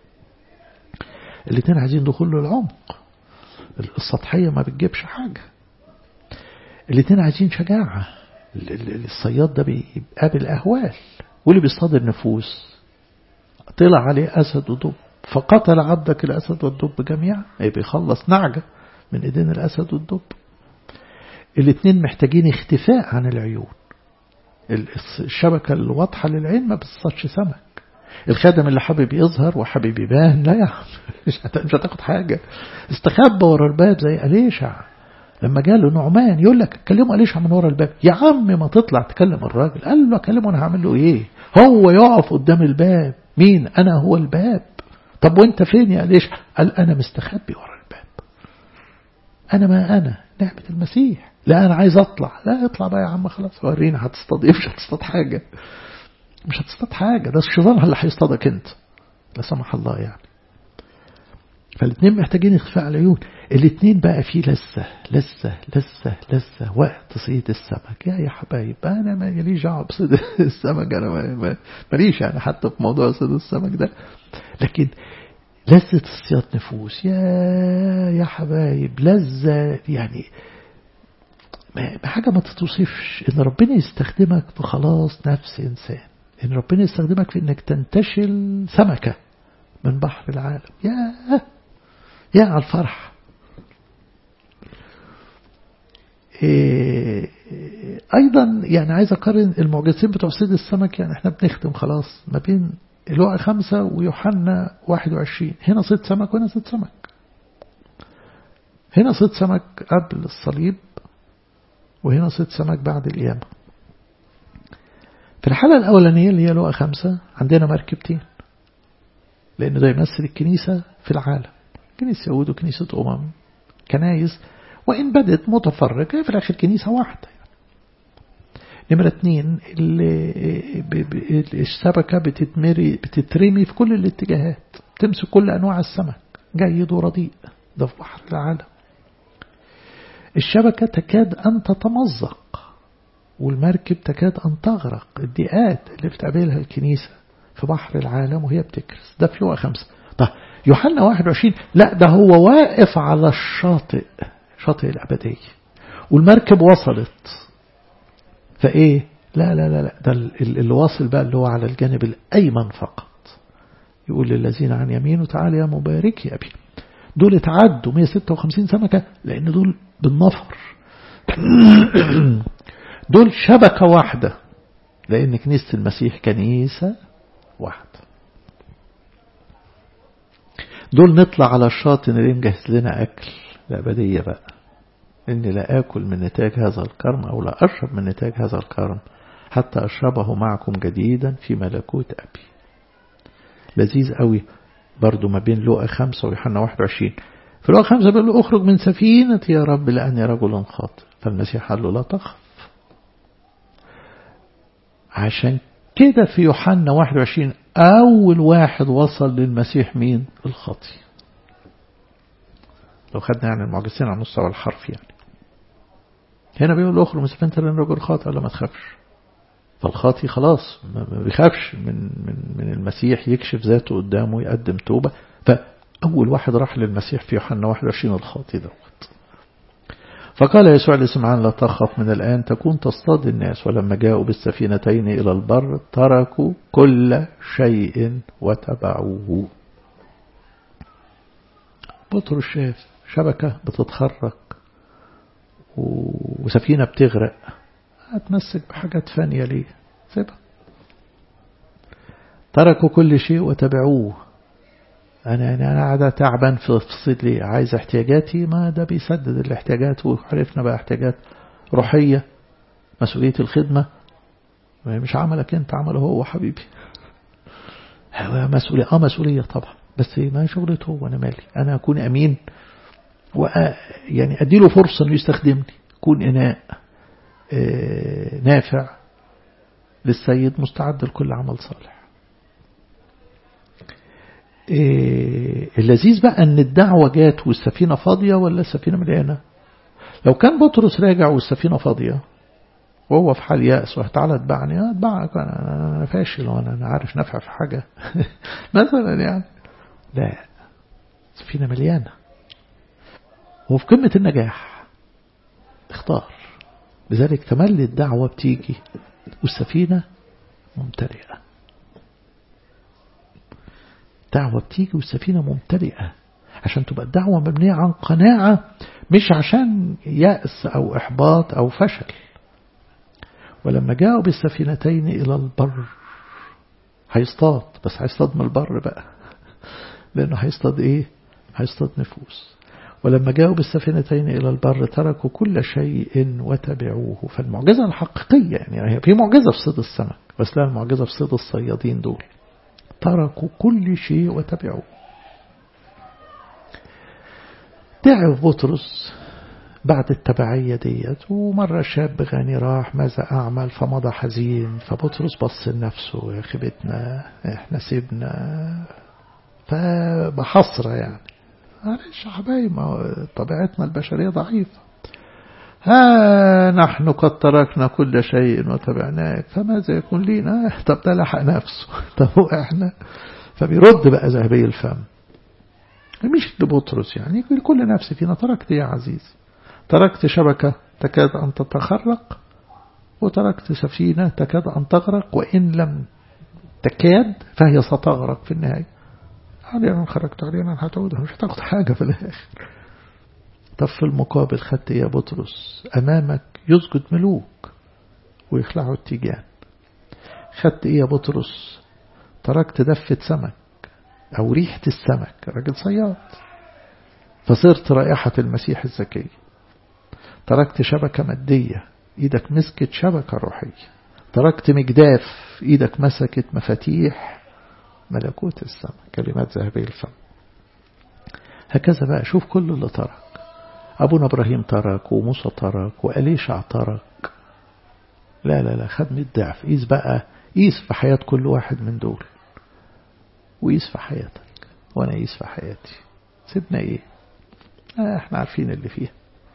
الاثنين عايزين دخول له العمق السطحية ما بتجيبش حاجة الاثنين عايزين شجاعة الصياد ده بيقابل أهوال واللي بيصطاد النفوس طلع عليه أسد ودب فقتل عبدك الأسد والدب جميعا أي بيخلص نعجة من إيدين الأسد والدب الاثنين محتاجين اختفاء عن العيون الشبكة الواضحة للعين ما بتصطادش سمك الخادم اللي حابب يظهر وحابب يبان لا يا مش هتاخد حاجة استخبى ورا الباب زي أليشع لما جاله نعمان يقول لك كلمه أليشع من ورا الباب يا عم ما تطلع تكلم الراجل قال له أكلمه أنا هعمل له إيه هو يقف قدام الباب مين أنا هو الباب طب وانت فين يا أليشع قال أنا مستخبي ورا الباب أنا ما أنا نعمة المسيح لا أنا عايز أطلع لا اطلع بقى يا عم خلاص ورينا هتصطاد إيه مش هتصطاد حاجة مش هتصطاد حاجة ده الشيطان اللي هيصطادك انت لا سمح الله يعني فالاثنين محتاجين اخفاء العيون الاثنين بقى في لسه لسه لسه لسه وقت صيد السمك يا يا حبايب انا ما ليش دعوه بصيد السمك انا ماليش يعني حتى في موضوع صيد السمك ده لكن لذة الصياد نفوس يا يا حبايب لذة يعني حاجة ما تتوصفش ان ربنا يستخدمك في خلاص نفس انسان ان ربنا يستخدمك في انك تنتشل سمكة من بحر العالم يا يا على الفرح إيه ايضا يعني عايز اقارن المعجزتين بتوع صيد السمك يعني احنا بنختم خلاص ما بين لوقا خمسة ويوحنا 21 هنا صيد سمك وهنا صيد سمك هنا صيد سمك قبل الصليب وهنا صيد سمك بعد القيامة في الحالة الأولانية اللي هي لوقا خمسة عندنا مركبتين لأن ده يمثل الكنيسة في العالم كنيسة يهود وكنيسة أمم كنايس وإن بدت متفرقة في الآخر كنيسة واحدة نمرة اتنين الشبكة بتتمري بتترمي في كل الاتجاهات تمسك كل أنواع السمك جيد ورديء ده في بحر العالم الشبكة تكاد أن تتمزق والمركب تكاد أن تغرق الضيقات اللي بتقابلها الكنيسة في بحر العالم وهي بتكرس ده في لوقا خمسة طيب يوحنا 21 لا ده هو واقف على الشاطئ شاطئ الأبدية والمركب وصلت فإيه لا لا لا لا ده اللي واصل بقى اللي هو على الجانب الأيمن فقط يقول للذين عن يمينه تعالى يا مبارك يا أبي دول اتعدوا 156 سمكة لأن دول بالنفر دول شبكة واحدة لأن كنيسة المسيح كنيسة واحدة دول نطلع على الشاطئ اللي مجهز لنا أكل الأبدية بقى إني لا آكل من نتاج هذا الكرم أو لا أشرب من نتاج هذا الكرم حتى أشربه معكم جديدا في ملكوت أبي لذيذ قوي برضو ما بين لوقا خمسة ويوحنا 21 في لوقا خمسة بيقول له أخرج من سفينتي يا رب لأني رجل خاطئ فالمسيح قال له لا تخف عشان كده في يوحنا 21 أول واحد وصل للمسيح مين الخاطي لو خدنا يعني المعجزين على مستوى الحرف يعني هنا بيقول اخرج من سفينتي لأن رجل خاطئ ولا ما تخافش فالخاطي خلاص ما بيخافش من, من, من المسيح يكشف ذاته قدامه يقدم توبة فأول واحد راح للمسيح في يوحنا 21 الخاطي دوت فقال يسوع لسمعان لا تخف من الآن تكون تصطاد الناس ولما جاءوا بالسفينتين إلى البر تركوا كل شيء وتبعوه بطرس شاف شبكة بتتخرق وسفينة بتغرق هتمسك بحاجات فانية ليه سيبها تركوا كل شيء وتبعوه أنا أنا أنا قاعد تعبان في الصيد ليه عايز احتياجاتي ما ده بيسدد الاحتياجات وعرفنا بقى احتياجات روحية مسؤولية الخدمة مش عملك أنت عمله هو حبيبي هو مسؤولية آه مسؤولية طبعا بس ما شغلته هو أنا مالي أنا أكون أمين ويعني أديله فرصة أنه يستخدمني يكون إناء اه نافع للسيد مستعد لكل عمل صالح اه اللذيذ بقى أن الدعوة جات والسفينة فاضية ولا السفينة مليانة لو كان بطرس راجع والسفينة فاضية وهو في حال يأس وتعالى اتبعني اتبعك أنا فاشل وأنا أنا عارف نفع في حاجة مثلا يعني لا سفينة مليانة هو في قمة النجاح اختار لذلك تملي الدعوة بتيجي والسفينة ممتلئة الدعوة بتيجي والسفينة ممتلئة عشان تبقى الدعوة مبنية عن قناعة مش عشان يأس أو إحباط أو فشل ولما جاءوا بالسفينتين إلى البر هيصطاد بس هيصطاد من البر بقى لأنه هيصطاد إيه هيصطاد نفوس ولما جاءوا بالسفينتين إلى البر تركوا كل شيء وتبعوه فالمعجزة الحقيقية يعني هي في معجزة في صيد السمك بس لا المعجزة في صيد الصيادين دول تركوا كل شيء وتبعوه تعب بطرس بعد التبعية ديت ومرة شاب غني راح ماذا أعمل فمضى حزين فبطرس بص لنفسه يا خيبتنا احنا سيبنا فبحسرة يعني معلش يا حبايب طبيعتنا البشرية ضعيفة ها نحن قد تركنا كل شيء وتبعناك فماذا يكون لينا طب ده لحق نفسه طب هو احنا فبيرد بقى ذهبي الفم مش لبطرس يعني كل نفس فينا تركت يا عزيز تركت شبكة تكاد أن تتخرق وتركت سفينة تكاد أن تغرق وإن لم تكاد فهي ستغرق في النهاية علينا خرجت علينا هتعود مش هتاخد حاجة في الآخر طب في المقابل خدت يا بطرس أمامك يسجد ملوك ويخلعوا التيجان خدت إيه يا بطرس تركت دفة سمك أو ريحة السمك راجل صياد فصرت رائحة المسيح الزكي تركت شبكة مادية إيدك مسكت شبكة روحية تركت مجداف إيدك مسكت مفاتيح ملكوت السماء كلمات ذهبية الفم هكذا بقى شوف كل اللي ترك أبونا إبراهيم ترك وموسى ترك وأليشع ترك لا لا لا خد 100 ضعف قيس بقى قيس في حياة كل واحد من دول وقيس في حياتك وأنا قيس في حياتي سيبنا إيه آه احنا عارفين اللي فيها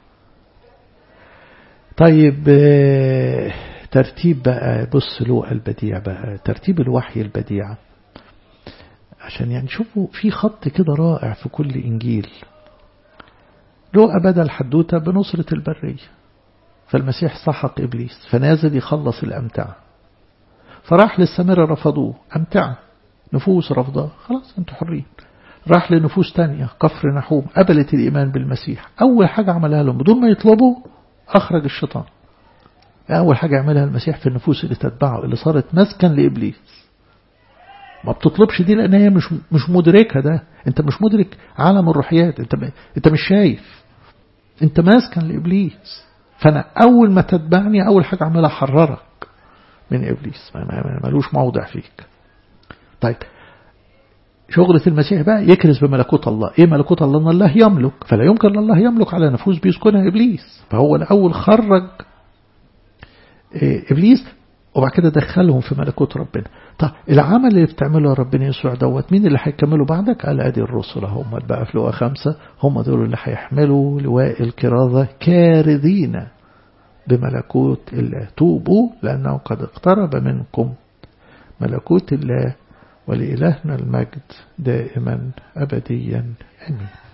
طيب ترتيب بقى بص له البديع بقى ترتيب الوحي البديع عشان يعني شوفوا في خط كده رائع في كل إنجيل له أبدا الحدوتة بنصرة البرية فالمسيح سحق إبليس فنازل يخلص الأمتعة فراح للسامرة رفضوه أمتعة نفوس رفضاه خلاص أنتوا حرين راح لنفوس تانية كفر نحوم قبلت الإيمان بالمسيح أول حاجة عملها لهم بدون ما يطلبوا أخرج الشيطان أول حاجة عملها المسيح في النفوس اللي تتبعه اللي صارت مسكن لإبليس ما بتطلبش دي لأن هي مش مش مدركة ده أنت مش مدرك عالم الروحيات أنت أنت مش شايف أنت ماسكن لإبليس فأنا أول ما تتبعني أول حاجة عملها حررك من إبليس ما ملوش موضع فيك طيب شغلة المسيح بقى يكرز بملكوت الله ايه ملكوت الله ان الله يملك فلا يمكن الله يملك على نفوس بيسكنها ابليس فهو الاول خرج إيه ابليس وبعد كده دخلهم في ملكوت ربنا طب العمل اللي بتعمله ربنا يسوع دوت مين اللي هيكملوا بعدك قال ادي الرسل هم بقى في لواء خمسة هم دول اللي هيحملوا لواء الكرازة كارذين بملكوت الله توبوا لأنه قد اقترب منكم ملكوت الله ولإلهنا المجد دائما أبديا آمين